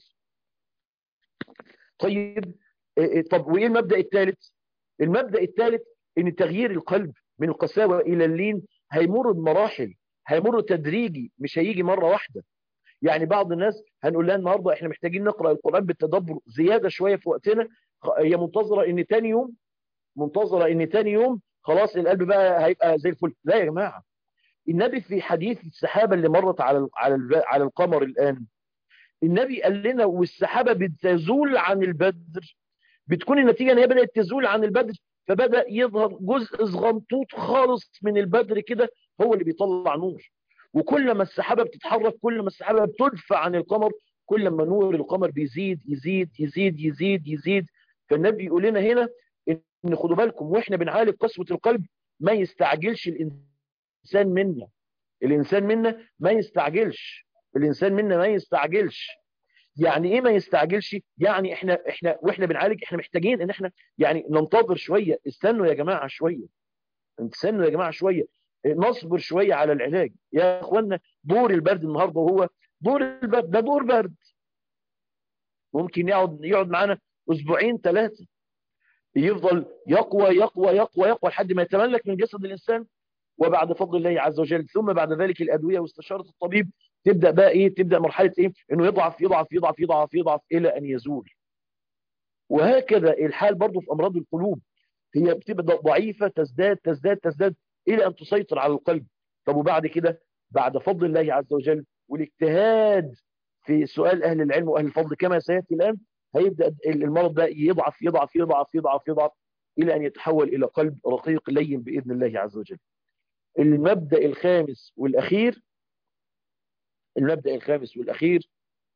طيب طب وايه المبدأ الثالث المبدأ الثالث ان تغيير القلب من القساوة الى اللين هيمر بمراحل هيمر تدريجي مش هيجي مرة واحدة يعني بعض الناس هنقول لها النهاردة احنا محتاجين نقرأ القرآن بالتدبر زيادة شوية في وقتنا هي منتظرة ان تاني يوم منتظرة ان تاني يوم خلاص القلب بقى هيبقى زي الفل لا يا جماعة النبي في حديث السحابة اللي مرت على على على القمر الآن النبي قال لنا والسحابة بتزول عن البدر بتكون النتيجة ان هي بدأت تزول عن البدر فبدأ يظهر جزء صغنطوط خالص من البدر كده هو اللي بيطلع نور وكل ما السحابة بتتحرك كل ما السحابة بتدفع عن القمر كل ما نور القمر بيزيد يزيد يزيد يزيد يزيد فالنبي يقول لنا هنا ان خدوا بالكم واحنا بنعالج قسوة القلب ما يستعجلش الانسان منا الانسان منا ما يستعجلش الانسان منا ما يستعجلش يعني ايه ما يستعجلش يعني احنا احنا واحنا بنعالج احنا محتاجين ان احنا يعني ننتظر شوية استنوا يا جماعة شوية استنوا يا جماعة شوية نصبر شوية على العلاج يا اخوانا دور البرد النهاردة هو دور البرد ده دور برد ممكن يقعد يقعد معانا اسبوعين ثلاثة يفضل يقوى يقوى يقوى يقوى لحد ما يتملك من جسد الانسان وبعد فضل الله عز وجل ثم بعد ذلك الادويه واستشاره الطبيب تبدا بقى ايه تبدا مرحله ايه انه يضعف يضعف يضعف يضعف يضعف الى ان يزول وهكذا الحال برضه في امراض القلوب هي بتبدا ضعيفه تزداد تزداد تزداد الى ان تسيطر على القلب طب وبعد كده بعد فضل الله عز وجل والاجتهاد في سؤال اهل العلم واهل الفضل كما سياتي الان هيبدا المرض ده يضعف يضعف يضعف يضعف يضعف الى ان يتحول الى قلب رقيق لين باذن الله عز وجل المبدا الخامس والاخير المبدا الخامس والاخير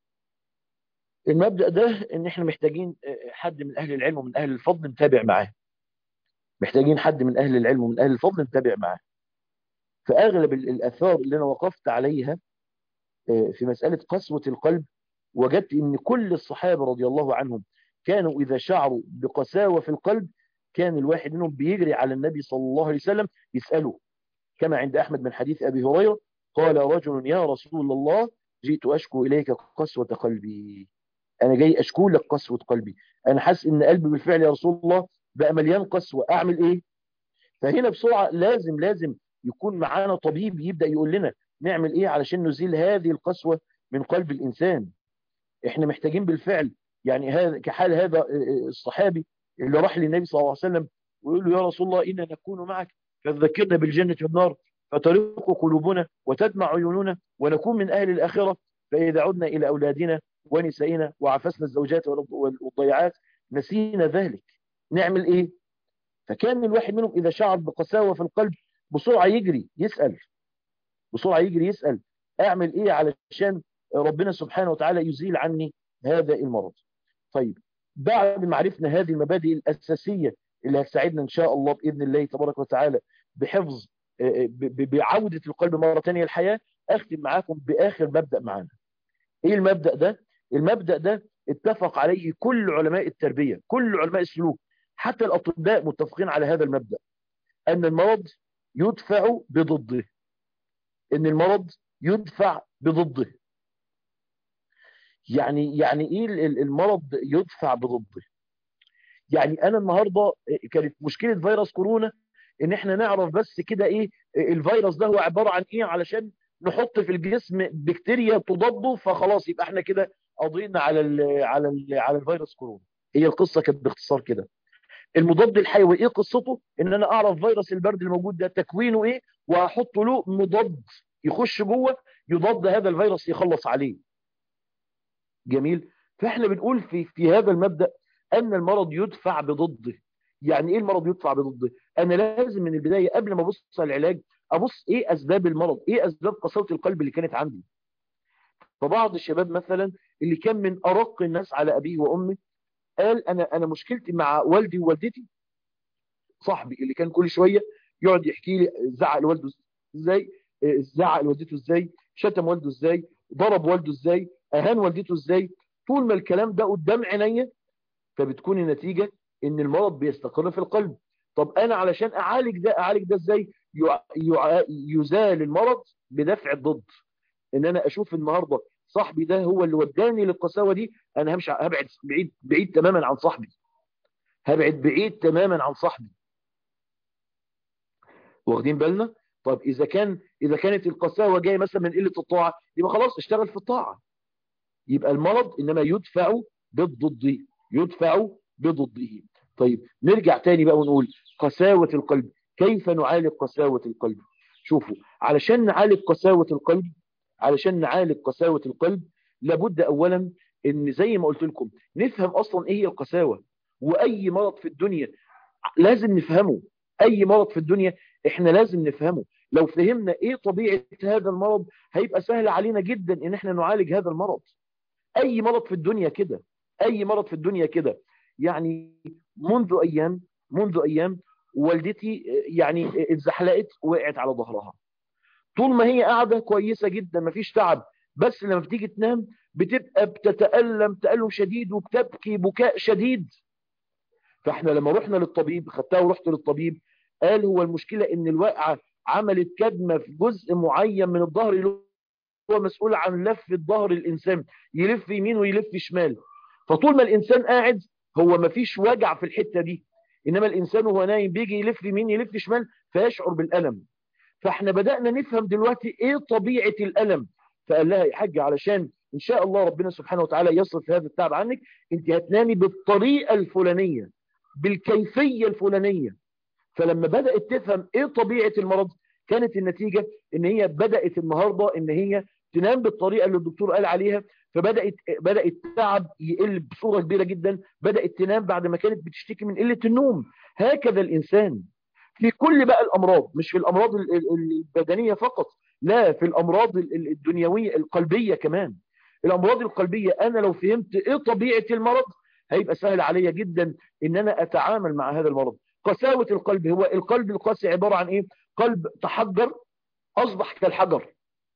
المبدا ده ان احنا محتاجين حد من اهل العلم ومن اهل الفضل نتابع معاه محتاجين حد من اهل العلم ومن اهل الفضل نتابع معاه فاغلب الاثار اللي انا وقفت عليها في مساله قسوه القلب وجدت ان كل الصحابه رضي الله عنهم كانوا اذا شعروا بقساوه في القلب كان الواحد منهم بيجري على النبي صلى الله عليه وسلم يساله كما عند احمد من حديث ابي هريره قال رجل يا رسول الله جئت اشكو اليك قسوه قلبي انا جاي اشكو لك قسوه قلبي انا حاسس ان قلبي بالفعل يا رسول الله بقى مليان قسوه اعمل ايه فهنا بسرعه لازم لازم يكون معانا طبيب يبدا يقول لنا نعمل ايه علشان نزيل هذه القسوه من قلب الانسان احنا محتاجين بالفعل يعني هذا كحال هذا الصحابي اللي راح للنبي صلى الله عليه وسلم ويقول له يا رسول الله إنا نكون معك فذكرنا بالجنة والنار فترق قلوبنا وتدمع عيوننا ونكون من أهل الآخرة فإذا عدنا إلى أولادنا ونسائنا وعفسنا الزوجات والضيعات نسينا ذلك نعمل إيه فكان الواحد منهم إذا شعر بقساوة في القلب بسرعة يجري يسأل بسرعة يجري يسأل أعمل إيه علشان ربنا سبحانه وتعالى يزيل عني هذا المرض طيب بعد ما عرفنا هذه المبادئ الأساسية اللي هتساعدنا إن شاء الله بإذن الله تبارك وتعالى بحفظ بعودة القلب مرة ثانية الحياة أختم معاكم بآخر مبدأ معانا إيه المبدأ ده؟ المبدأ ده اتفق عليه كل علماء التربية كل علماء السلوك حتى الأطباء متفقين على هذا المبدأ أن المرض يدفع بضده أن المرض يدفع بضده يعني يعني ايه المرض يدفع بضده يعني انا النهارده كانت مشكله فيروس كورونا ان احنا نعرف بس كده ايه الفيروس ده هو عباره عن ايه علشان نحط في الجسم بكتيريا تضاده فخلاص يبقى احنا كده قضينا على ال على ال على الفيروس كورونا هي القصه كانت باختصار كده المضاد الحيوي ايه قصته ان انا اعرف فيروس البرد الموجود ده تكوينه ايه واحط له مضاد يخش جوه يضاد هذا الفيروس يخلص عليه جميل فاحنا بنقول في في هذا المبدا ان المرض يدفع بضده يعني ايه المرض يدفع بضده انا لازم من البدايه قبل ما ابص على العلاج ابص ايه اسباب المرض ايه اسباب قساوه القلب اللي كانت عندي فبعض الشباب مثلا اللي كان من ارق الناس على ابيه وامه قال انا انا مشكلتي مع والدي ووالدتي صاحبي اللي كان كل شويه يقعد يحكي لي زعق لوالده ازاي زعق لوالدته ازاي شتم والده ازاي ضرب والده ازاي اهان والدته ازاي طول ما الكلام ده قدام عينيا فبتكون النتيجة ان المرض بيستقر في القلب طب انا علشان اعالج ده اعالج ده ازاي يزال المرض بدفع الضد ان انا اشوف النهاردة صاحبي ده هو اللي وداني للقساوة دي انا همشي هبعد بعيد بعيد تماما عن صاحبي هبعد بعيد تماما عن صاحبي واخدين بالنا طب اذا كان اذا كانت القساوة جاية مثلا من قلة الطاعة يبقى خلاص اشتغل في الطاعة يبقى المرض انما يدفع بالضد يدفع بضده طيب نرجع تاني بقى ونقول قساوة القلب كيف نعالج قساوة القلب شوفوا علشان نعالج قساوة القلب علشان نعالج قساوة القلب لابد اولا ان زي ما قلت لكم نفهم اصلا ايه هي القساوة واي مرض في الدنيا لازم نفهمه اي مرض في الدنيا احنا لازم نفهمه لو فهمنا ايه طبيعة هذا المرض هيبقى سهل علينا جدا ان احنا نعالج هذا المرض اي مرض في الدنيا كده اي مرض في الدنيا كده يعني منذ ايام منذ ايام والدتي يعني اتزحلقت وقعت على ظهرها طول ما هي قاعده كويسه جدا مفيش تعب بس لما بتيجي تنام بتبقى بتتألم تألم شديد وبتبكي بكاء شديد فاحنا لما رحنا للطبيب خدتها ورحت للطبيب قال هو المشكلة ان الواقعة عملت كدمة في جزء معين من الظهر اللي هو مسؤول عن لف الظهر الانسان يلف يمين ويلف شمال فطول ما الانسان قاعد هو مفيش وجع في الحتة دي انما الانسان وهو نايم بيجي يلف يمين يلف شمال فيشعر بالالم فاحنا بدأنا نفهم دلوقتي ايه طبيعة الالم فقال لها يا حاج علشان ان شاء الله ربنا سبحانه وتعالى يصرف هذا التعب عنك انت هتنامي بالطريقة الفلانية بالكيفية الفلانية فلما بدأت تفهم ايه طبيعة المرض كانت النتيجة ان هي بدأت النهاردة ان هي تنام بالطريقة اللي الدكتور قال عليها فبدأت بدأ التعب يقل بصورة كبيرة جدا بدأت تنام بعد ما كانت بتشتكي من قلة النوم هكذا الإنسان في كل بقى الأمراض مش في الأمراض البدنية فقط لا في الأمراض الدنيوية القلبية كمان الأمراض القلبية أنا لو فهمت إيه طبيعة المرض هيبقى سهل عليا جدا إن أنا أتعامل مع هذا المرض قساوة القلب هو القلب القاسي عبارة عن إيه قلب تحجر أصبح كالحجر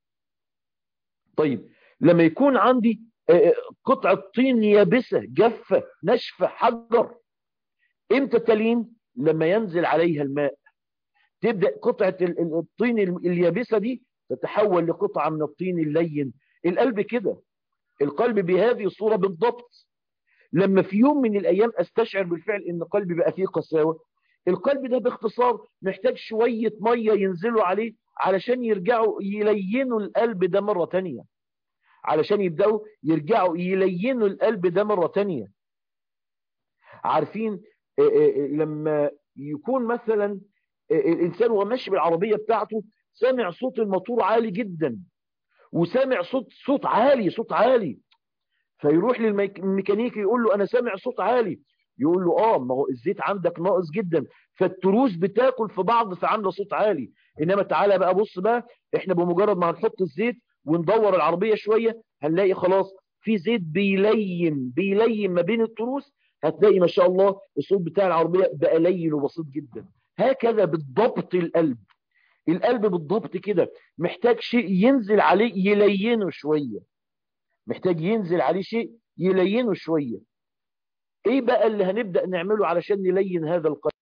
طيب لما يكون عندي قطعة طين يابسة جافة ناشفة حجر امتى تلين لما ينزل عليها الماء تبدأ قطعة الطين اليابسة دي تتحول لقطعة من الطين اللين القلب كده القلب بهذه الصورة بالضبط لما في يوم من الأيام أستشعر بالفعل إن قلبي بقى فيه قساوة القلب ده باختصار محتاج شوية مية ينزلوا عليه علشان يرجعوا يلينوا القلب ده مرة تانية علشان يبدأوا يرجعوا يلينوا القلب ده مرة تانية عارفين لما يكون مثلا الإنسان وهو ماشي بالعربية بتاعته سامع صوت الموتور عالي جدا وسامع صوت صوت عالي صوت عالي فيروح للميكانيكي يقول له أنا سامع صوت عالي يقول له اه ما هو الزيت عندك ناقص جدا فالتروس بتاكل في بعض فعامله صوت عالي انما تعالى بقى بص بقى احنا بمجرد ما هنحط الزيت وندور العربية شوية هنلاقي خلاص في زيت بيلين بيلين ما بين التروس هتلاقي ما شاء الله الصوت بتاع العربية بقى لين وبسيط جدا هكذا بالضبط القلب القلب بالضبط كده محتاج شيء ينزل عليه يلينه شوية محتاج ينزل عليه شيء يلينه شوية ايه بقى اللي هنبدأ نعمله علشان نلين هذا القلب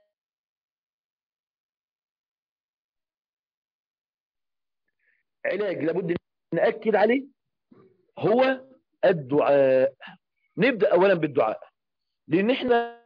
علاج لابد نأكد عليه هو الدعاء نبدأ أولا بالدعاء لأن احنا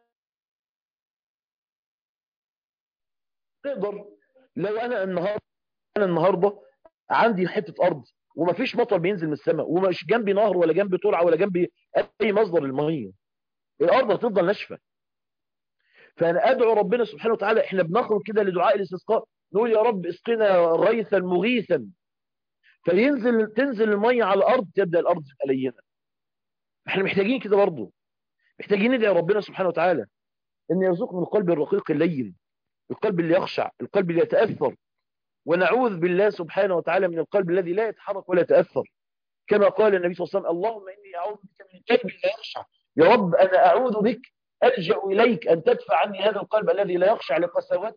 نقدر لو أنا النهاردة أنا النهاردة عندي حتة أرض ومفيش مطر بينزل من السماء ومش جنبي نهر ولا جنبي ترعة ولا جنبي أي مصدر للمية الأرض هتفضل ناشفة فأنا أدعو ربنا سبحانه وتعالى احنا بنخرج كده لدعاء الاستسقاء نقول يا رب اسقنا غيثا مغيثا فينزل تنزل المية على الأرض تبدأ الأرض تبقى لينة احنا محتاجين كده برضه محتاجين ندعي ربنا سبحانه وتعالى ان يرزقنا القلب الرقيق اللين القلب اللي يخشع القلب اللي يتأثر ونعوذ بالله سبحانه وتعالى من القلب الذي لا يتحرك ولا يتأثر كما قال النبي صلى الله عليه وسلم اللهم إني أعوذ بك من القلب لا يخشع يا رب أنا أعوذ بك ألجأ إليك أن تدفع عني هذا القلب الذي لا يخشع لقساوته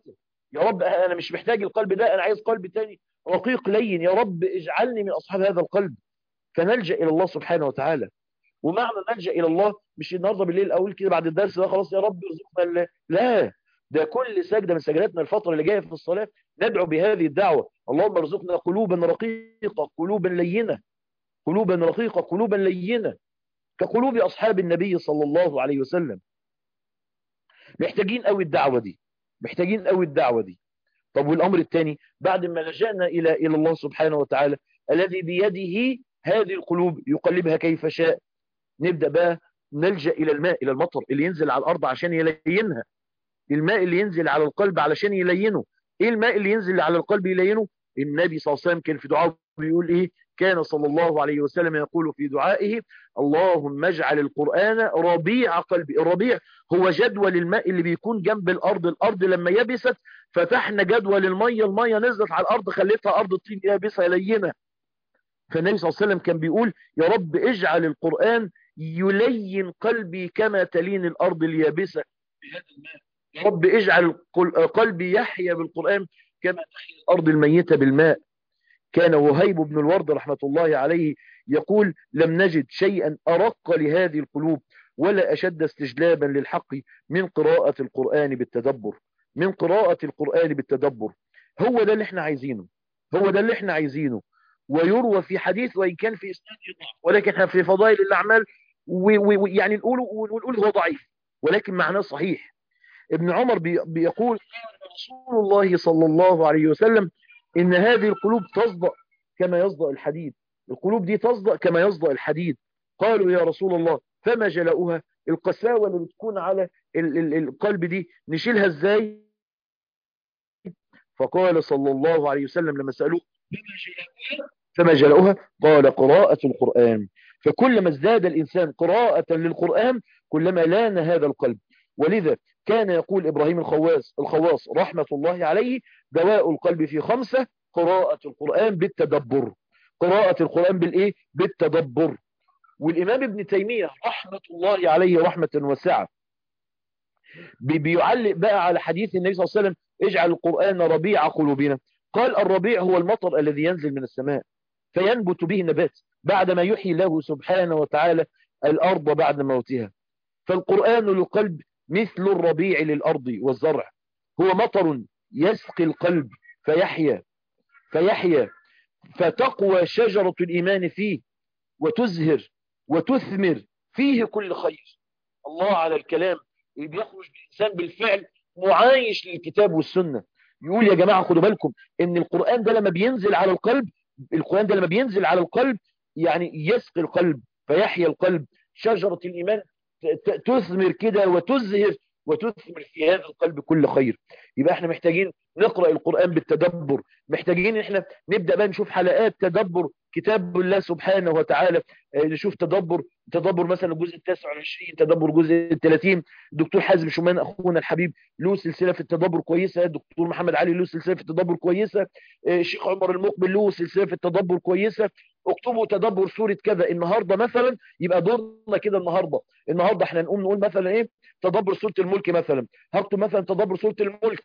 يا رب انا مش محتاج القلب ده انا عايز قلب تاني رقيق لين يا رب اجعلني من اصحاب هذا القلب فنلجا الى الله سبحانه وتعالى ومعنى نلجا الى الله مش النهارده بالليل اقول كده بعد الدرس ده خلاص يا رب ارزقنا لا ده كل سجده من سجداتنا الفتره اللي جايه في الصلاه ندعو بهذه الدعوه اللهم ارزقنا قلوبا رقيقه قلوبا لينه قلوبا رقيقه قلوبا لينه كقلوب اصحاب النبي صلى الله عليه وسلم محتاجين قوي الدعوه دي محتاجين قوي الدعوه دي طب والامر الثاني بعد ما لجأنا الى الى الله سبحانه وتعالى الذي بيده هذه القلوب يقلبها كيف شاء نبدا بقى نلجأ الى الماء الى المطر اللي ينزل على الارض عشان يلينها الماء اللي ينزل على القلب علشان يلينه ايه الماء اللي ينزل على القلب يلينه النبي صلى الله عليه وسلم كان في دعائه بيقول ايه كان صلى الله عليه وسلم يقول في دعائه اللهم اجعل القرآن ربيع قلبي الربيع هو جدول الماء اللي بيكون جنب الأرض الأرض لما يبست فتحنا جدول المية المية نزلت على الأرض خليتها أرض طين يابسة لينة فالنبي صلى الله عليه وسلم كان بيقول يا رب اجعل القرآن يلين قلبي كما تلين الأرض اليابسة بهذا الماء يا رب اجعل قلبي يحيا بالقرآن كما تحيا الأرض الميتة بالماء كان وهيب بن الورد رحمة الله عليه يقول لم نجد شيئا أرق لهذه القلوب ولا أشد استجلابا للحق من قراءة القرآن بالتدبر من قراءة القرآن بالتدبر هو ده اللي احنا عايزينه هو ده اللي احنا عايزينه ويروى في حديث وإن كان في إسناد ضعف ولكن احنا في فضائل الأعمال ويعني نقول ونقول هو ضعيف ولكن معناه صحيح ابن عمر بيقول رسول الله صلى الله عليه وسلم إن هذه القلوب تصدأ كما يصدأ الحديد القلوب دي تصدأ كما يصدأ الحديد قالوا يا رسول الله فما جلاؤها القساوة اللي بتكون على ال ال القلب دي نشيلها ازاي فقال صلى الله عليه وسلم لما سألوه فما جلاؤها قال قراءة القرآن فكلما ازداد الإنسان قراءة للقرآن كلما لان هذا القلب ولذا كان يقول إبراهيم الخواص الخواص رحمة الله عليه دواء القلب في خمسة قراءة القرآن بالتدبر قراءة القرآن بالإيه؟ بالتدبر والإمام ابن تيمية رحمة الله عليه رحمة واسعة بيعلق بقى على حديث النبي صلى الله عليه وسلم اجعل القرآن ربيع قلوبنا قال الربيع هو المطر الذي ينزل من السماء فينبت به النبات بعدما يحيي له سبحانه وتعالى الأرض بعد موتها فالقرآن للقلب مثل الربيع للأرض والزرع هو مطر يسقي القلب فيحيا فيحيا فتقوى شجرة الإيمان فيه وتزهر وتثمر فيه كل خير الله على الكلام اللي بيخرج بالإنسان بالفعل معايش للكتاب والسنة يقول يا جماعة خدوا بالكم ان القرآن ده لما بينزل على القلب القرآن ده لما بينزل على القلب يعني يسقي القلب فيحيا القلب شجرة الإيمان تثمر كده وتزهر وتثمر في هذا القلب كل خير يبقى احنا محتاجين نقرأ القرآن بالتدبر محتاجين احنا نبدأ بقى نشوف حلقات تدبر كتاب الله سبحانه وتعالى نشوف تدبر تدبر مثلا الجزء التاسع والعشرين تدبر الجزء الثلاثين الدكتور حازم شومان اخونا الحبيب له سلسله في التدبر كويسه الدكتور محمد علي له سلسله في التدبر كويسه الشيخ عمر المقبل له سلسله في التدبر كويسه اكتبوا تدبر سوره كذا النهارده مثلا يبقى دورنا كده النهارده النهارده احنا نقوم نقول مثلا ايه تدبر سوره الملك مثلا هكتب مثلا تدبر سوره الملك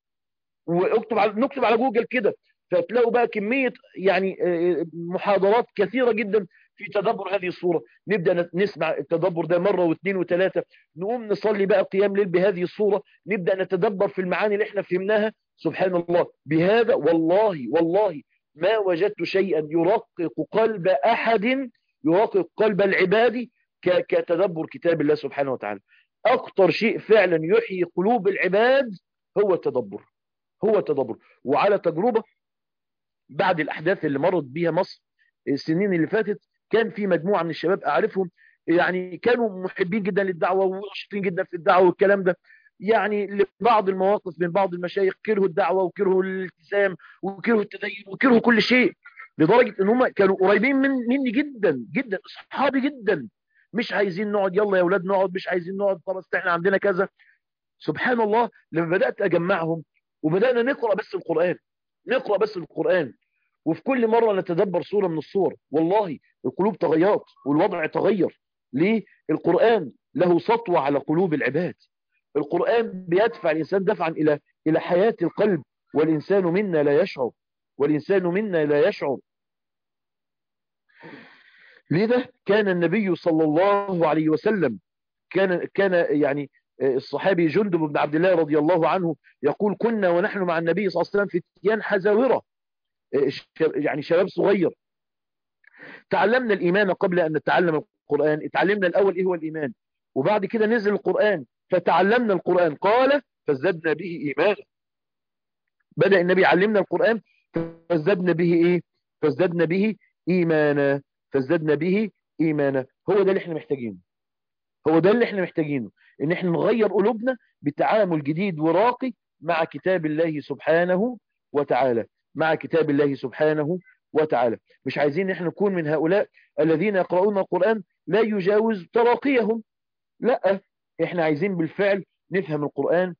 واكتب على نكتب على جوجل كده فتلاقوا بقى كمية يعني محاضرات كثيرة جدا في تدبر هذه الصورة نبدأ نسمع التدبر ده مرة واثنين وثلاثة نقوم نصلي بقى قيام ليل بهذه الصورة نبدأ نتدبر في المعاني اللي احنا فهمناها سبحان الله بهذا والله والله ما وجدت شيئا يرقق قلب أحد يرقق قلب العباد كتدبر كتاب الله سبحانه وتعالى أكتر شيء فعلا يحيي قلوب العباد هو التدبر هو التدبر وعلى تجربة بعد الأحداث اللي مرت بيها مصر السنين اللي فاتت كان في مجموعة من الشباب أعرفهم يعني كانوا محبين جدا للدعوة ونشطين جدا في الدعوة والكلام ده يعني لبعض المواقف من بعض المشايخ كرهوا الدعوة وكرهوا الالتزام وكرهوا التدين وكرهوا كل شيء لدرجة ان هم كانوا قريبين من مني جدا جدا اصحابي جدا مش عايزين نقعد يلا يا اولاد نقعد مش عايزين نقعد خلاص احنا عندنا كذا سبحان الله لما بدأت اجمعهم وبدأنا نقرأ بس القرآن نقرأ بس القرآن وفي كل مرة نتدبر سورة من الصور والله القلوب تغيرت والوضع تغير ليه القرآن له سطوة على قلوب العباد القرآن بيدفع الإنسان دفعا إلى إلى حياة القلب والإنسان منا لا يشعر والإنسان منا لا يشعر لذا كان النبي صلى الله عليه وسلم كان كان يعني الصحابي جندب بن عبد الله رضي الله عنه يقول كنا ونحن مع النبي صلى الله عليه وسلم في اتيان حزاورة يعني شباب صغير تعلمنا الإيمان قبل أن نتعلم القرآن اتعلمنا الأول إيه هو الإيمان وبعد كده نزل القرآن فتعلمنا القرآن قال فازددنا به إيمانا بدأ النبي يعلمنا القرآن فازددنا به إيه فازددنا به إيمانا فازددنا به إيمانا هو ده اللي احنا محتاجينه هو ده اللي احنا محتاجينه ان احنا نغير قلوبنا بتعامل جديد وراقي مع كتاب الله سبحانه وتعالى مع كتاب الله سبحانه وتعالى مش عايزين احنا نكون من هؤلاء الذين يقرؤون القرآن لا يجاوز تراقيهم لا احنا عايزين بالفعل نفهم القرآن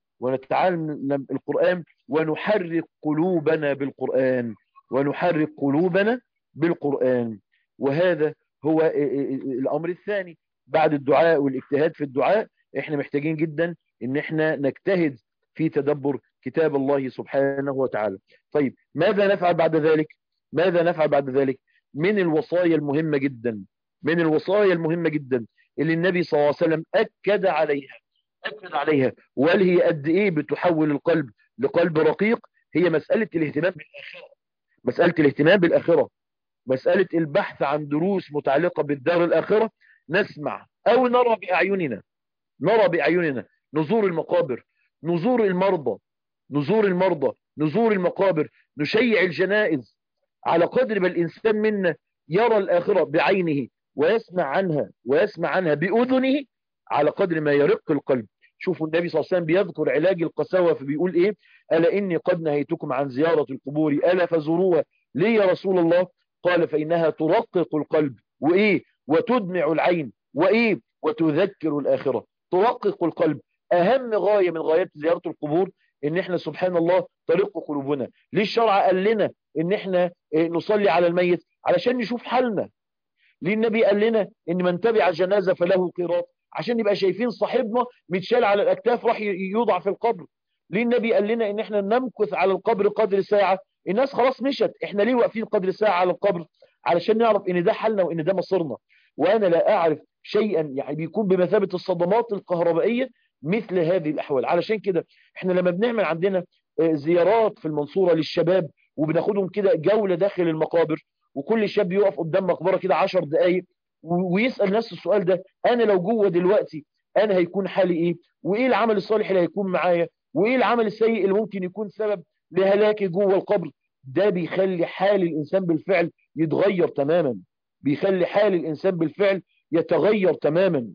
ونتعلم القرآن ونحرك قلوبنا بالقرآن ونحرك قلوبنا بالقرآن وهذا هو الأمر الثاني بعد الدعاء والاجتهاد في الدعاء احنا محتاجين جدا ان احنا نجتهد في تدبر كتاب الله سبحانه وتعالى طيب ماذا نفعل بعد ذلك ماذا نفعل بعد ذلك من الوصايا المهمة جدا من الوصايا المهمة جدا اللي النبي صلى الله عليه وسلم أكد عليها أكد عليها وقال هي قد إيه بتحول القلب لقلب رقيق هي مسألة الاهتمام بالآخرة مسألة الاهتمام بالآخرة مسألة البحث عن دروس متعلقة بالدار الآخرة نسمع أو نرى بأعيننا نرى بأعيننا نزور المقابر نزور المرضى نزور المرضى نزور المقابر نشيع الجنائز على قدر ما الإنسان منا يرى الآخرة بعينه ويسمع عنها ويسمع عنها بأذنه على قدر ما يرق القلب شوفوا النبي صلى الله عليه وسلم بيذكر علاج القساوة فبيقول إيه ألا إني قد نهيتكم عن زيارة القبور ألا فزوروها ليه يا رسول الله قال فإنها ترقق القلب وإيه وتدمع العين وإيه وتذكر الآخرة ترقق القلب أهم غاية من غايات زيارة القبور ان احنا سبحان الله طريق قلوبنا ليه الشرع قال لنا ان احنا نصلي على الميت علشان نشوف حالنا ليه النبي قال لنا ان من تبع جنازة فله قيراط عشان نبقى شايفين صاحبنا متشال على الاكتاف راح يوضع في القبر ليه النبي قال لنا ان احنا نمكث على القبر قدر ساعة الناس خلاص مشت احنا ليه واقفين قدر ساعة على القبر علشان نعرف ان ده حالنا وان ده مصيرنا وانا لا اعرف شيئا يعني بيكون بمثابة الصدمات الكهربائية مثل هذه الأحوال علشان كده احنا لما بنعمل عندنا زيارات في المنصورة للشباب وبناخدهم كده جولة داخل المقابر وكل شاب يقف قدام مقبرة كده عشر دقايق ويسأل نفس السؤال ده أنا لو جوه دلوقتي أنا هيكون حالي إيه وإيه العمل الصالح اللي هيكون معايا وإيه العمل السيء اللي ممكن يكون سبب لهلاكي جوه القبر ده بيخلي حال الإنسان بالفعل يتغير تماما بيخلي حال الإنسان بالفعل يتغير تماما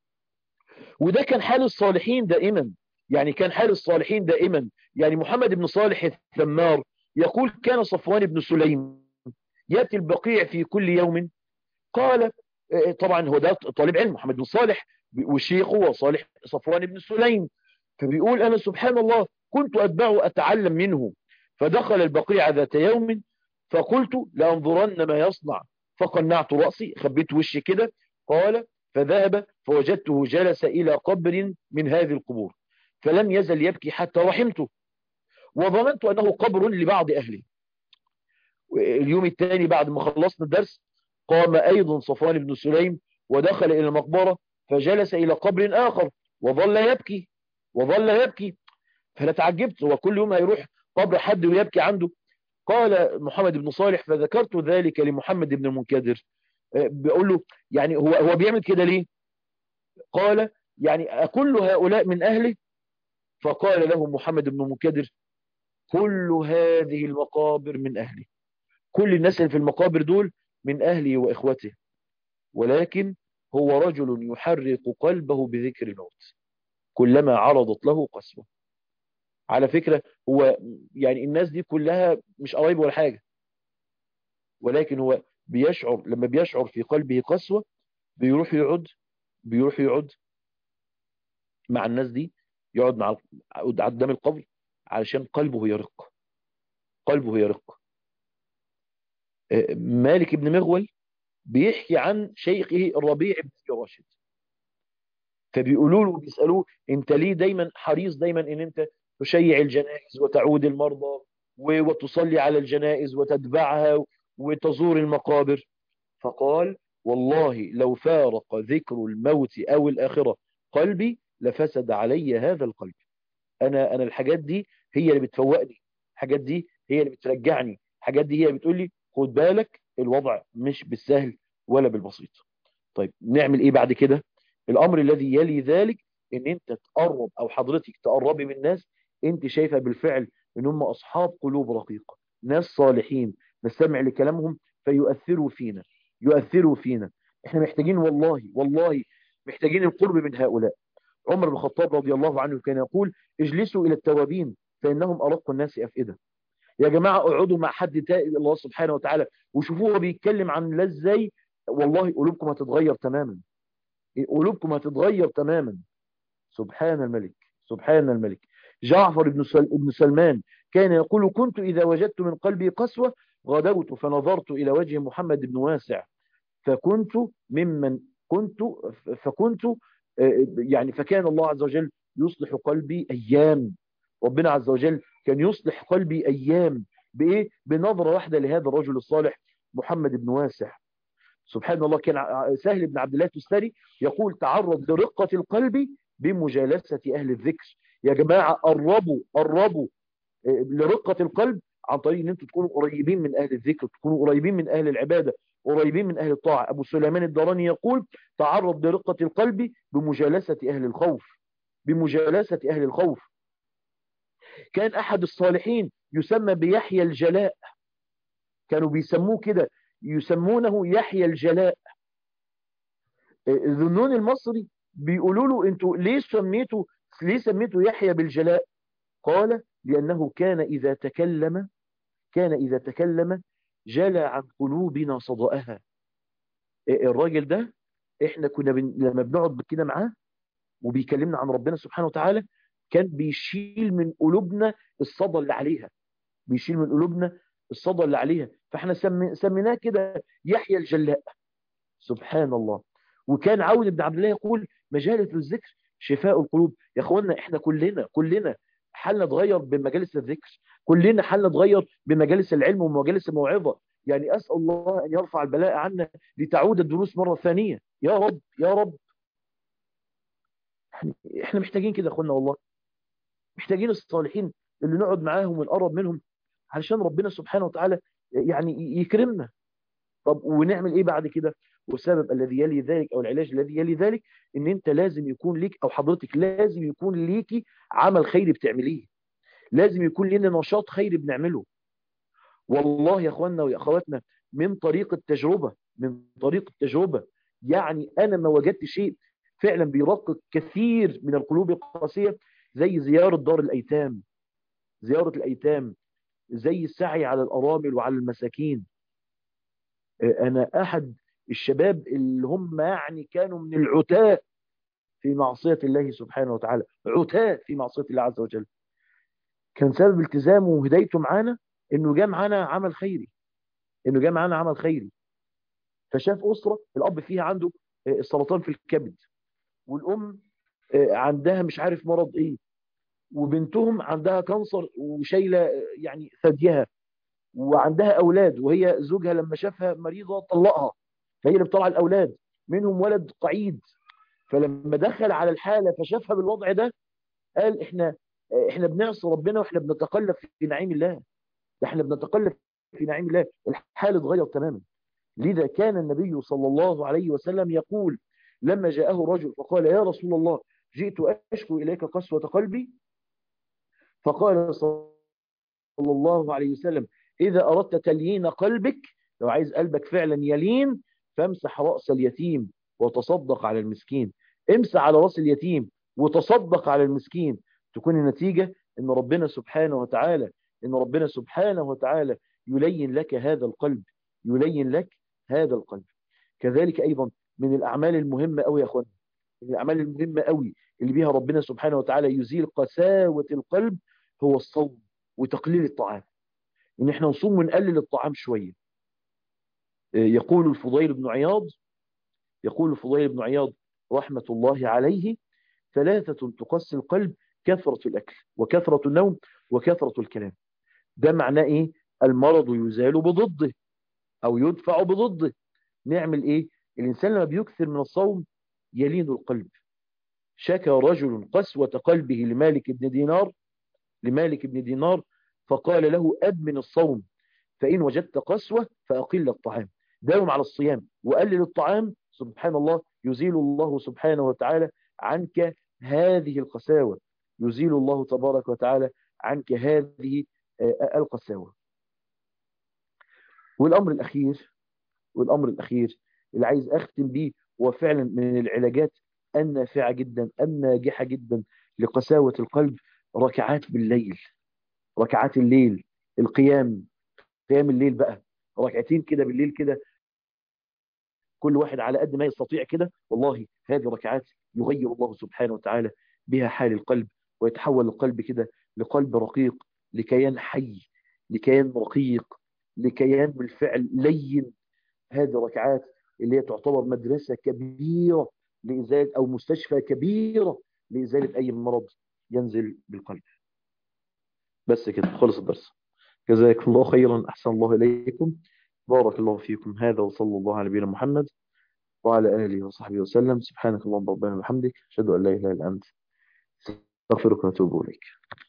وده كان حال الصالحين دائما يعني كان حال الصالحين دائما يعني محمد بن صالح الثمار يقول كان صفوان بن سليم يأتي البقيع في كل يوم قال طبعا هو ده طالب علم محمد بن صالح وشيخه وصالح صفوان بن سليم فبيقول أنا سبحان الله كنت أتبعه أتعلم منه فدخل البقيع ذات يوم فقلت لأنظرن ما يصنع فقنعت رأسي خبيت وشي كده قال فذهب فوجدته جلس إلى قبر من هذه القبور فلم يزل يبكي حتى رحمته وظننت أنه قبر لبعض أهله اليوم الثاني بعد ما خلصنا الدرس قام أيضا صفوان بن سليم ودخل إلى المقبرة فجلس إلى قبر آخر وظل يبكي وظل يبكي فلا تعجبت وكل يوم هيروح قبر حد ويبكي عنده قال محمد بن صالح فذكرت ذلك لمحمد بن المنكدر بيقول له يعني هو هو بيعمل كده ليه قال يعني أكل هؤلاء من أهله فقال له محمد بن منكدر كل هذه المقابر من أهله كل الناس اللي في المقابر دول من أهله وإخوته ولكن هو رجل يحرق قلبه بذكر الموت كلما عرضت له قسوة على فكرة هو يعني الناس دي كلها مش قرايب ولا حاجة ولكن هو بيشعر لما بيشعر في قلبه قسوة بيروح يقعد بيروح يقعد مع الناس دي يقعد مع قدام القبر علشان قلبه يرق قلبه يرق مالك بن مغول بيحكي عن شيخه الربيع بن راشد فبيقولوا له بيسألوه انت ليه دايما حريص دايما ان انت تشيع الجنائز وتعود المرضى وتصلي على الجنائز وتتبعها وتزور المقابر فقال والله لو فارق ذكر الموت أو الآخرة قلبي لفسد علي هذا القلب أنا أنا الحاجات دي هي اللي بتفوقني الحاجات دي هي اللي بترجعني الحاجات دي هي بتقول لي خد بالك الوضع مش بالسهل ولا بالبسيط طيب نعمل ايه بعد كده الامر الذي يلي ذلك ان انت تقرب او حضرتك تقربي من ناس انت شايفه بالفعل ان هم اصحاب قلوب رقيقه ناس صالحين نستمع لكلامهم فيؤثروا فينا يؤثروا فينا احنا محتاجين والله والله محتاجين القرب من هؤلاء عمر بن الخطاب رضي الله عنه كان يقول اجلسوا الى التوابين فانهم ارق الناس افئده يا جماعه اقعدوا مع حد تائب الله سبحانه وتعالى وشوفوه هو بيتكلم عن الله ازاي والله قلوبكم هتتغير تماما قلوبكم هتتغير تماما سبحان الملك سبحان الملك جعفر بن بن سلمان كان يقول كنت إذا وجدت من قلبي قسوة غدوت فنظرت إلى وجه محمد بن واسع فكنت ممن كنت فكنت يعني فكان الله عز وجل يصلح قلبي أيام ربنا عز وجل كان يصلح قلبي أيام بإيه؟ بنظرة واحدة لهذا الرجل الصالح محمد بن واسع سبحان الله كان سهل بن عبد الله التستري يقول تعرض لرقة القلب بمجالسة أهل الذكر يا جماعة قربوا قربوا لرقة القلب عن طريق ان انتم تكونوا قريبين من اهل الذكر تكونوا قريبين من اهل العبادة قريبين من اهل الطاعة ابو سليمان الدراني يقول تعرض لرقة القلب بمجالسة اهل الخوف بمجالسة اهل الخوف كان احد الصالحين يسمى بيحيى الجلاء كانوا بيسموه كده يسمونه يحيى الجلاء ذنون المصري بيقولوا له انتوا ليه سميتوا ليه سميتوا يحيى بالجلاء قال لأنه كان إذا تكلم كان إذا تكلم جلى عن قلوبنا صدأها الراجل ده احنا كنا بن... لما بنقعد كده معاه وبيكلمنا عن ربنا سبحانه وتعالى كان بيشيل من قلوبنا الصدى اللي عليها بيشيل من قلوبنا الصدى اللي عليها فاحنا سمي... سميناه كده يحيى الجلاء سبحان الله وكان عون بن عبد الله يقول مجالة الذكر شفاء القلوب يا اخوانا احنا كلنا كلنا حالنا اتغير بمجالس الذكر كلنا حالنا اتغير بمجالس العلم ومجالس الموعظه يعني اسال الله ان يرفع البلاء عنا لتعود الدروس مره ثانيه يا رب يا رب احنا محتاجين كده يا اخوانا والله محتاجين الصالحين اللي نقعد معاهم ونقرب منهم علشان ربنا سبحانه وتعالى يعني يكرمنا طب ونعمل ايه بعد كده والسبب الذي يلي ذلك او العلاج الذي يلي ذلك ان انت لازم يكون ليك او حضرتك لازم يكون ليكي عمل خيري بتعمليه لازم يكون لنا نشاط خيري بنعمله والله يا اخواننا ويا اخواتنا من طريق التجربة من طريق التجربة يعني انا ما وجدت شيء فعلا بيرقق كثير من القلوب القاسية زي زيارة دار الايتام زيارة الايتام زي السعي على الارامل وعلى المساكين انا احد الشباب اللي هم يعني كانوا من العتاة في معصية الله سبحانه وتعالى عتاة في معصية الله عز وجل كان سبب التزامه وهدايته معانا انه جاء معانا عمل خيري انه جاء معانا عمل خيري فشاف أسرة الأب فيها عنده السرطان في الكبد والأم عندها مش عارف مرض ايه وبنتهم عندها كانسر وشايلة يعني ثديها وعندها أولاد وهي زوجها لما شافها مريضة طلقها فهي اللي بتطلع الأولاد منهم ولد قعيد فلما دخل على الحالة فشافها بالوضع ده قال احنا احنا بنعصي ربنا واحنا بنتقلب في نعيم الله ده احنا بنتقلب في نعيم الله الحال اتغير تماما لذا كان النبي صلى الله عليه وسلم يقول لما جاءه رجل فقال يا رسول الله جئت أشكو إليك قسوة قلبي فقال صلى الله عليه وسلم إذا أردت تليين قلبك لو عايز قلبك فعلا يلين فامسح رأس اليتيم وتصدق على المسكين امسح على رأس اليتيم وتصدق على المسكين تكون النتيجة ان ربنا سبحانه وتعالى ان ربنا سبحانه وتعالى يلين لك هذا القلب يلين لك هذا القلب كذلك ايضا من الاعمال المهمة قوي يا اخوان من الاعمال المهمة قوي اللي بيها ربنا سبحانه وتعالى يزيل قساوة القلب هو الصوم وتقليل الطعام ان احنا نصوم ونقلل الطعام شوية يقول الفضيل بن عياض يقول الفضيل بن عياض رحمة الله عليه ثلاثة تقسي القلب كثرة الأكل وكثرة النوم وكثرة الكلام ده معناه إيه المرض يزال بضده أو يدفع بضده نعمل إيه الإنسان لما بيكثر من الصوم يلين القلب شكى رجل قسوة قلبه لمالك بن دينار لمالك بن دينار فقال له أدمن الصوم فإن وجدت قسوة فأقل الطعام داوم على الصيام وقلل الطعام سبحان الله يزيل الله سبحانه وتعالى عنك هذه القساوة يزيل الله تبارك وتعالى عنك هذه القساوة والأمر الأخير والأمر الأخير اللي عايز أختم به هو فعلا من العلاجات النافعة جدا الناجحة جدا لقساوة القلب ركعات بالليل ركعات الليل القيام قيام الليل بقى ركعتين كده بالليل كده كل واحد على قد ما يستطيع كده والله هذه ركعات يغير الله سبحانه وتعالى بها حال القلب ويتحول القلب كده لقلب رقيق لكيان حي لكيان رقيق لكيان بالفعل لين هذه ركعات اللي هي تعتبر مدرسة كبيرة لإزالة أو مستشفى كبيرة لإزالة أي مرض ينزل بالقلب بس كده خلص الدرس جزاكم الله خيرا أحسن الله إليكم بارك الله فيكم هذا وصلى الله على نبينا محمد وعلى آله وصحبه وسلم سبحانك اللهم ربنا وبحمدك أشهد أن لا إله إلا أنت أستغفرك وأتوب إليك